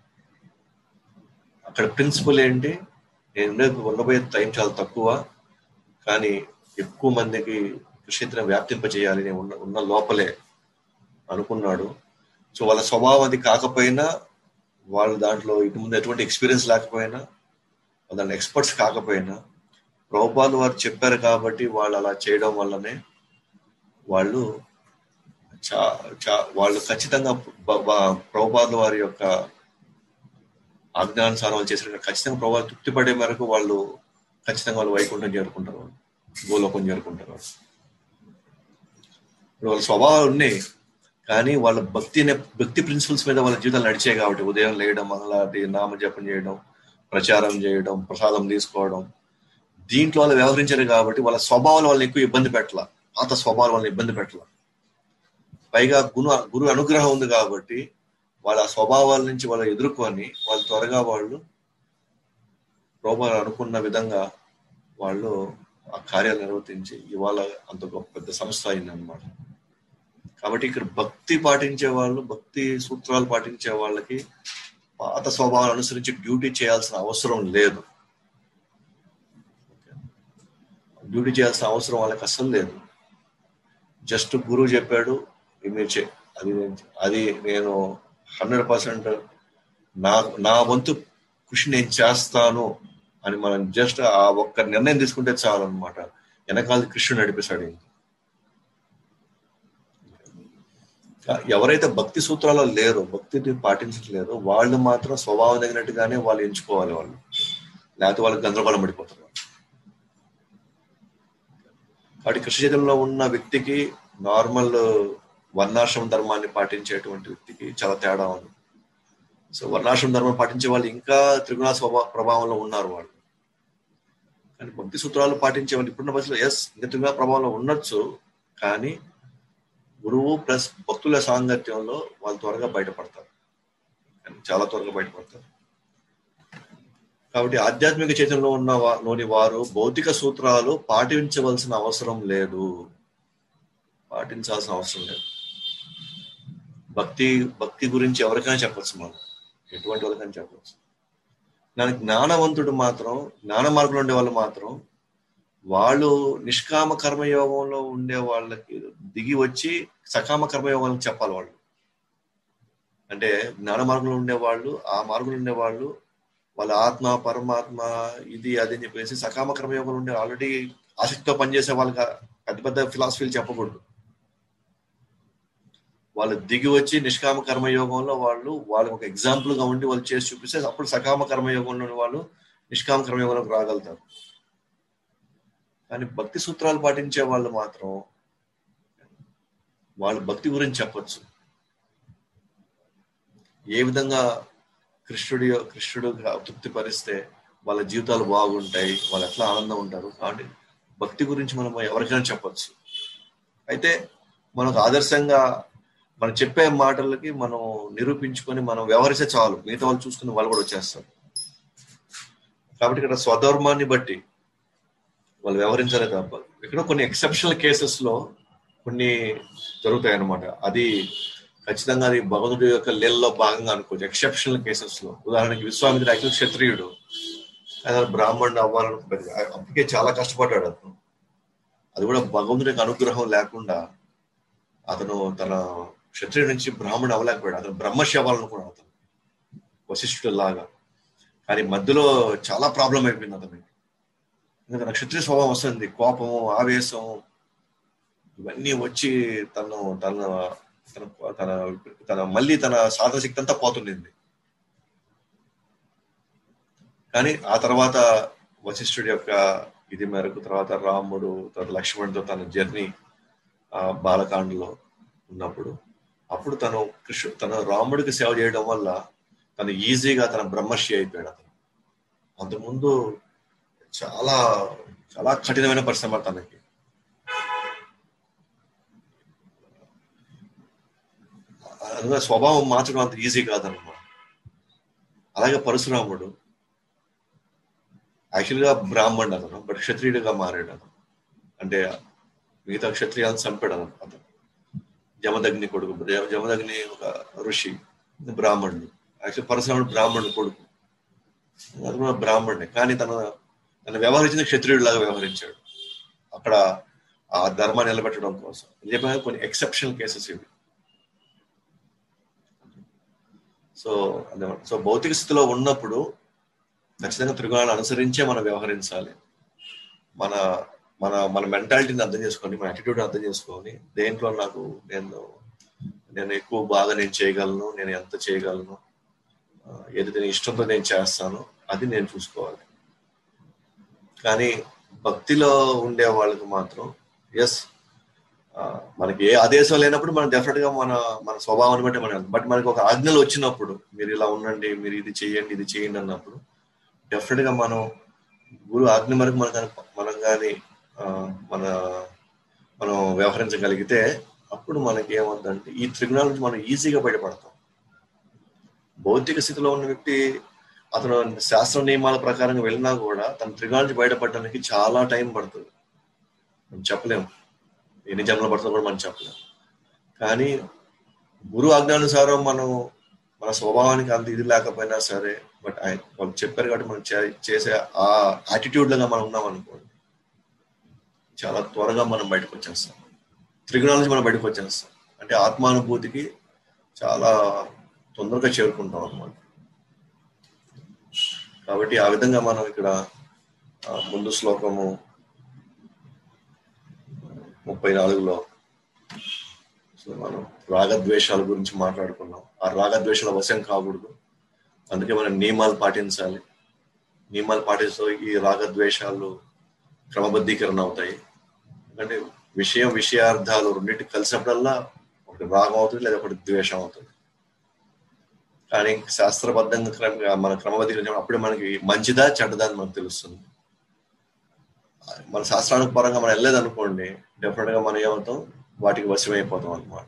అక్కడ ప్రిన్సిపల్ ఏంటి నేను ఉండబోయే టైం చాలా తక్కువ కానీ ఎక్కువ మందికి క్షేత్రం వ్యాప్తింపజేయాలి నేను ఉన్న ఉన్న లోపలే అనుకున్నాడు సో వాళ్ళ స్వభావం అది కాకపోయినా వాళ్ళు దాంట్లో ఇటు ముందు ఎటువంటి ఎక్స్పీరియన్స్ లేకపోయినా దాని ఎక్స్పర్ట్స్ కాకపోయినా ప్రభుపాలు వారు చెప్పారు కాబట్టి వాళ్ళు అలా చేయడం వల్లనే వాళ్ళు చా చా వాళ్ళు ఖచ్చితంగా ప్రభుపాదుల వారి యొక్క ఆజ్ఞానుసారం వాళ్ళు చేసిన ఖచ్చితంగా ప్రభావం తృప్తి పడే మేరకు వాళ్ళు ఖచ్చితంగా వాళ్ళు వైకుంఠం చేరుకుంటారు గోలోకం చేరుకుంటారు ఇప్పుడు వాళ్ళ స్వభావాలు ఉన్నాయి కానీ వాళ్ళ భక్తి భక్తి ప్రిన్సిపల్స్ మీద వాళ్ళ జీవితాలు నడిచాయి కాబట్టి ఉదయం లేయడం అలాంటి నామజపం చేయడం ప్రచారం చేయడం ప్రసాదం తీసుకోవడం దీంట్లో వాళ్ళు వ్యవహరించారు కాబట్టి వాళ్ళ స్వభావాలు వాళ్ళని ఎక్కువ ఇబ్బంది పెట్టాల పాత స్వభావాలు వాళ్ళని ఇబ్బంది పెట్టాల పైగా గురు గురు అనుగ్రహం ఉంది కాబట్టి వాళ్ళ స్వభావాల నుంచి వాళ్ళు ఎదుర్కొని వాళ్ళు త్వరగా వాళ్ళు ప్రోబాలు అనుకున్న విధంగా వాళ్ళు ఆ కార్యాలు నిర్వర్తించి ఇవాళ అంత గొప్ప పెద్ద సంస్థ అయిందనమాట కాబట్టి ఇక్కడ భక్తి పాటించే వాళ్ళు భక్తి సూత్రాలు పాటించే వాళ్ళకి పాత స్వభావాలు అనుసరించి డ్యూటీ చేయాల్సిన అవసరం లేదు డ్యూటీ చేయాల్సిన అవసరం వాళ్ళకి అస్సలు లేదు జస్ట్ గురువు చెప్పాడు మీరు చే అది నేను- అది నేను హండ్రెడ్ పర్సెంట్ నా నా వంతు కృషి నేను చేస్తాను అని మనం జస్ట్ ఆ ఒక్క నిర్ణయం తీసుకుంటే చాలు అనమాట వెనకాల కృష్ణుడు నడిపిస్తాడు ఇంక. ఎవరైతే భక్తి సూత్రాల్లో లేరో భక్తిని పాటించట్లేదో వాళ్ళు మాత్రం స్వభావం తగినట్టుగానే వాళ్ళు ఎంచుకోవాలి వాళ్ళు లేకపోతే వాళ్ళకి గందరగోళం పడిపోతారు కాబట్టి కృష్ణ చైతన్యంలో ఉన్న వ్యక్తికి నార్మల్ వర్ణాశ్రమ ధర్మాన్ని పాటించేటువంటి వ్యక్తికి చాలా తేడా ఉంది సో వర్ణాశ్రమ ధర్మం పాటించే వాళ్ళు ఇంకా త్రిగుణ స్వభావ ప్రభావంలో ఉన్నారు వాళ్ళు కానీ భక్తి సూత్రాలు పాటించే వాళ్ళు ఇప్పుడున్న బస్సులో ఎస్ ఇంకా త్రిగుణ ప్రభావంలో ఉండొచ్చు కానీ గురువు ప్లస్ భక్తుల సాంగత్యంలో వాళ్ళు త్వరగా బయటపడతారు కానీ చాలా త్వరగా బయటపడతారు కాబట్టి ఆధ్యాత్మిక చైతన్యంలో ఉన్న వా- లోని వారు భౌతిక సూత్రాలు పాటించవలసిన అవసరం లేదు పాటించాల్సిన అవసరం లేదు భక్తి భక్తి గురించి ఎవరికైనా చెప్పచ్చు మనం ఎటువంటి వాళ్ళకైనా చెప్పచ్చు దానికి జ్ఞానవంతుడు మాత్రం జ్ఞాన మార్గంలో ఉండే వాళ్ళు మాత్రం వాళ్ళు నిష్కామ కర్మయోగంలో ఉండే వాళ్ళకి దిగి వచ్చి సకామ కర్మయోగానికి చెప్పాలి వాళ్ళు అంటే జ్ఞాన మార్గంలో ఉండే వాళ్ళు ఆ మార్గంలో ఉండే వాళ్ళు వాళ్ళ ఆత్మ పరమాత్మ ఇది అది అని చెప్పేసి సకామ కర్మయోగంలో ఉండే ఆల్రెడీ ఆసక్తితో పనిచేసే వాళ్ళకి పెద్ద పెద్ద ఫిలాసఫీలు చెప్పకూడదు వాళ్ళు దిగి వచ్చి నిష్కామ కర్మయోగంలో వాళ్ళు వాళ్ళకి ఒక ఎగ్జాంపుల్ గా ఉండి వాళ్ళు చేసి చూపిస్తే అప్పుడు సకామ కర్మయోగంలో వాళ్ళు నిష్కామ కర్మయోగంలోకి రాగలుగుతారు కానీ భక్తి సూత్రాలు పాటించే వాళ్ళు మాత్రం వాళ్ళు భక్తి గురించి చెప్పొచ్చు ఏ విధంగా కృష్ణుడి కృష్ణుడు తృప్తి పరిస్తే వాళ్ళ జీవితాలు బాగుంటాయి వాళ్ళు ఎట్లా ఆనందం ఉంటారు కాబట్టి భక్తి గురించి మనం ఎవరికైనా చెప్పొచ్చు అయితే మనకు ఆదర్శంగా మనం చెప్పే మాటలకి మనం నిరూపించుకొని మనం వ్యవహరిస్తే చాలు మిగతా వాళ్ళు చూసుకుని వాళ్ళు కూడా వచ్చేస్తారు కాబట్టి ఇక్కడ స్వధర్మాన్ని బట్టి వాళ్ళు వ్యవహరించాలి తప్ప ఇక్కడ కొన్ని ఎక్సెప్షనల్ కేసెస్ లో కొన్ని జరుగుతాయి అన్నమాట అది ఖచ్చితంగా అది భగవంతుడి యొక్క లీలలో భాగంగా అనుకోవచ్చు ఎక్సెప్షనల్ కేసెస్ లో ఉదాహరణకి విశ్వామిత్ర యాక్చువల్ క్షత్రియుడు ఆయన బ్రాహ్మణుడు అవ్వాలని అప్పటికే చాలా కష్టపడ్డాడు అతను అది కూడా భగవంతుడి యొక్క అనుగ్రహం లేకుండా అతను తన క్షత్రియుడి నుంచి బ్రాహ్మణుడు అవ్వలేకపోయాడు అతను బ్రహ్మర్షి అవ్వాలనుకున్నాడు అతను వశిష్ఠుడు లాగా కానీ మధ్యలో చాలా ప్రాబ్లం అయిపోయింది అతనికి ఎందుకంటే క్షత్రియ స్వభావం వస్తుంది కోపము ఆవేశం ఇవన్నీ వచ్చి తను తన తన తన తన మళ్ళీ తన సాధన శక్తి అంతా పోతుండింది కానీ ఆ తర్వాత వశిష్ఠుడి యొక్క ఇది మేరకు తర్వాత రాముడు తర్వాత లక్ష్మణుడితో తన జర్నీ ఆ బాలకాండలో ఉన్నప్పుడు అప్పుడు తను కృష్ణు తన రాముడికి సేవ చేయడం వల్ల తను ఈజీగా తన బ్రహ్మర్షి అయిపోయాడు అతను అంతకుముందు చాలా చాలా కఠినమైన పరిశ్రమ తనకి అందులో స్వభావం మార్చడం అంత ఈజీ కాదనమాట అలాగే పరశురాముడు యాక్చువల్గా బ్రాహ్మణుడు అతను బట్ క్షత్రియుడిగా మారాడు అతను అంటే మిగతా క్షత్రియాలను చంపాడు అతను అతను జమదగ్ని కొడుకు జమ- జమదగ్ని ఒక ఋషి బ్రాహ్మణుడు యాక్చువల్ పరశురాముడు బ్రాహ్మణుడు కొడుకు అది కూడా బ్రాహ్మణుడే కానీ తన తన వ్యవహరించిన క్షత్రియుడిలాగా వ్యవహరించాడు అక్కడ ఆ ధర్మాన్ని నిలబెట్టడం కోసం చెప్పిన కొన్ని ఎక్సెప్షనల్ కేసెస్ ఇవి సో అన్నమాట సో భౌతిక స్థితిలో ఉన్నప్పుడు ఖచ్చితంగా త్రిగుణాలను అనుసరించే మనం వ్యవహరించాలి మన మన మన మెంటాలిటీని అర్థం చేసుకొని మన యాటిట్యూడ్ అర్థం చేసుకొని దేంట్లో నాకు నేను నేను ఎక్కువ బాగా నేను చేయగలను నేను ఎంత చేయగలను ఆ, ఏదైతే నేను ఇష్టంతో నేను చేస్తానో అది నేను చూసుకోవాలి కానీ భక్తిలో ఉండే వాళ్ళకి మాత్రం ఎస్ మనకి ఏ ఆదేశం లేనప్పుడు మనం డెఫినెట్ గా మన మన స్వభావాన్ని బట్టి మనం బట్ మనకి ఒక ఆజ్ఞలు వచ్చినప్పుడు మీరు ఇలా ఉండండి మీరు ఇది చేయండి ఇది చేయండి అన్నప్పుడు డెఫినెట్ గా మనం గురు ఆజ్ఞ వరకు మనం కానీ మనం కానీ మన మనం వ్యవహరించగలిగితే అప్పుడు మనకి ఏమవుతుందంటే ఈ త్రిగుణాల నుంచి మనం ఈజీగా బయటపడతాం భౌతిక స్థితిలో ఉన్న వ్యక్తి అతను శాస్త్ర నియమాల ప్రకారంగా వెళ్ళినా కూడా తన త్రిగుణాల నుంచి బయటపడడానికి చాలా టైం పడుతుంది మనం చెప్పలేము ఎన్ని జన్మలు పడుతుందో కూడా మనం చెప్పలేము కానీ గురు ఆజ్ఞానుసారం మనం మన స్వభావానికి అంత ఇది లేకపోయినా సరే బట్ ఆయన వాళ్ళు చెప్పారు కాబట్టి మనం చే- చేసే ఆ యాటిట్యూడ్ లాగా మనం ఉన్నాం అనుకోండి చాలా త్వరగా మనం బయటకు వచ్చేస్తాం త్రిగుణాల నుంచి మనం బయటకు వచ్చేస్తాం అంటే ఆత్మానుభూతికి చాలా తొందరగా చేరుకుంటాం అన్నమాట కాబట్టి ఆ విధంగా మనం ఇక్కడ ఆ, ముందు శ్లోకము ముప్పై నాలుగులో సో మనం రాగద్వేషాల గురించి మాట్లాడుకున్నాం ఆ రాగద్వేషాల వశం కాకూడదు అందుకే మనం నియమాలు పాటించాలి నియమాలు పాటిస్తూ ఈ రాగద్వేషాలు క్రమబద్ధీకరణ అవుతాయి ఎందుకంటే విషయం విషయార్థాలు రెండింటి కలిసినప్పుడల్లా ఒకటి రాగం అవుతుంది లేదా ఒకటి ద్వేషం అవుతుంది కానీ శాస్త్రబద్ధంగా క్రమ మన క్రమబద్ధీకరించడం అప్పుడే మనకి మంచిదా చెడ్డదా అని మనకు తెలుస్తుంది మన శాస్త్రానికి పరంగా మనం వెళ్ళలేదనుకోండి డెఫినెట్ గా మనం ఏమవుతాం వాటికి వశమైపోతాం అనమాట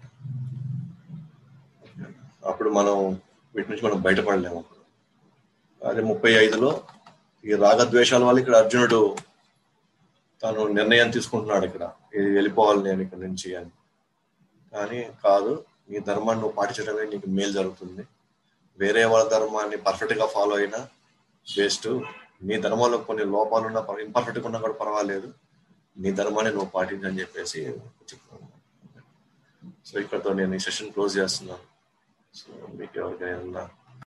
అప్పుడు మనం వీటి నుంచి మనం బయటపడలేము అప్పుడు అదే ముప్పై ఐదులో ఈ రాగద్వేషాల వల్ల ఇక్కడ అర్జునుడు తాను నిర్ణయం తీసుకుంటున్నాడు ఇక్కడ ఇది వెళ్ళిపోవాలి నేను ఇక్కడ నుంచి అని కానీ కాదు నీ ధర్మాన్ని నువ్వు పాటించడమే నీకు మేలు జరుగుతుంది వేరే వాళ్ళ ధర్మాన్ని పర్ఫెక్ట్ గా ఫాలో అయినా వేస్ట్ నీ ధర్మంలో కొన్ని లోపాలు ఉన్నా ఇంపర్ఫెక్ట్ గా ఉన్నా కూడా పర్వాలేదు నీ ధర్మాన్ని నువ్వు పాటించని చెప్పేసి చెప్తున్నాను సో ఇక్కడతో నేను ఈ సెషన్ క్లోజ్ చేస్తున్నాను సో మీకు ఎవరికైనా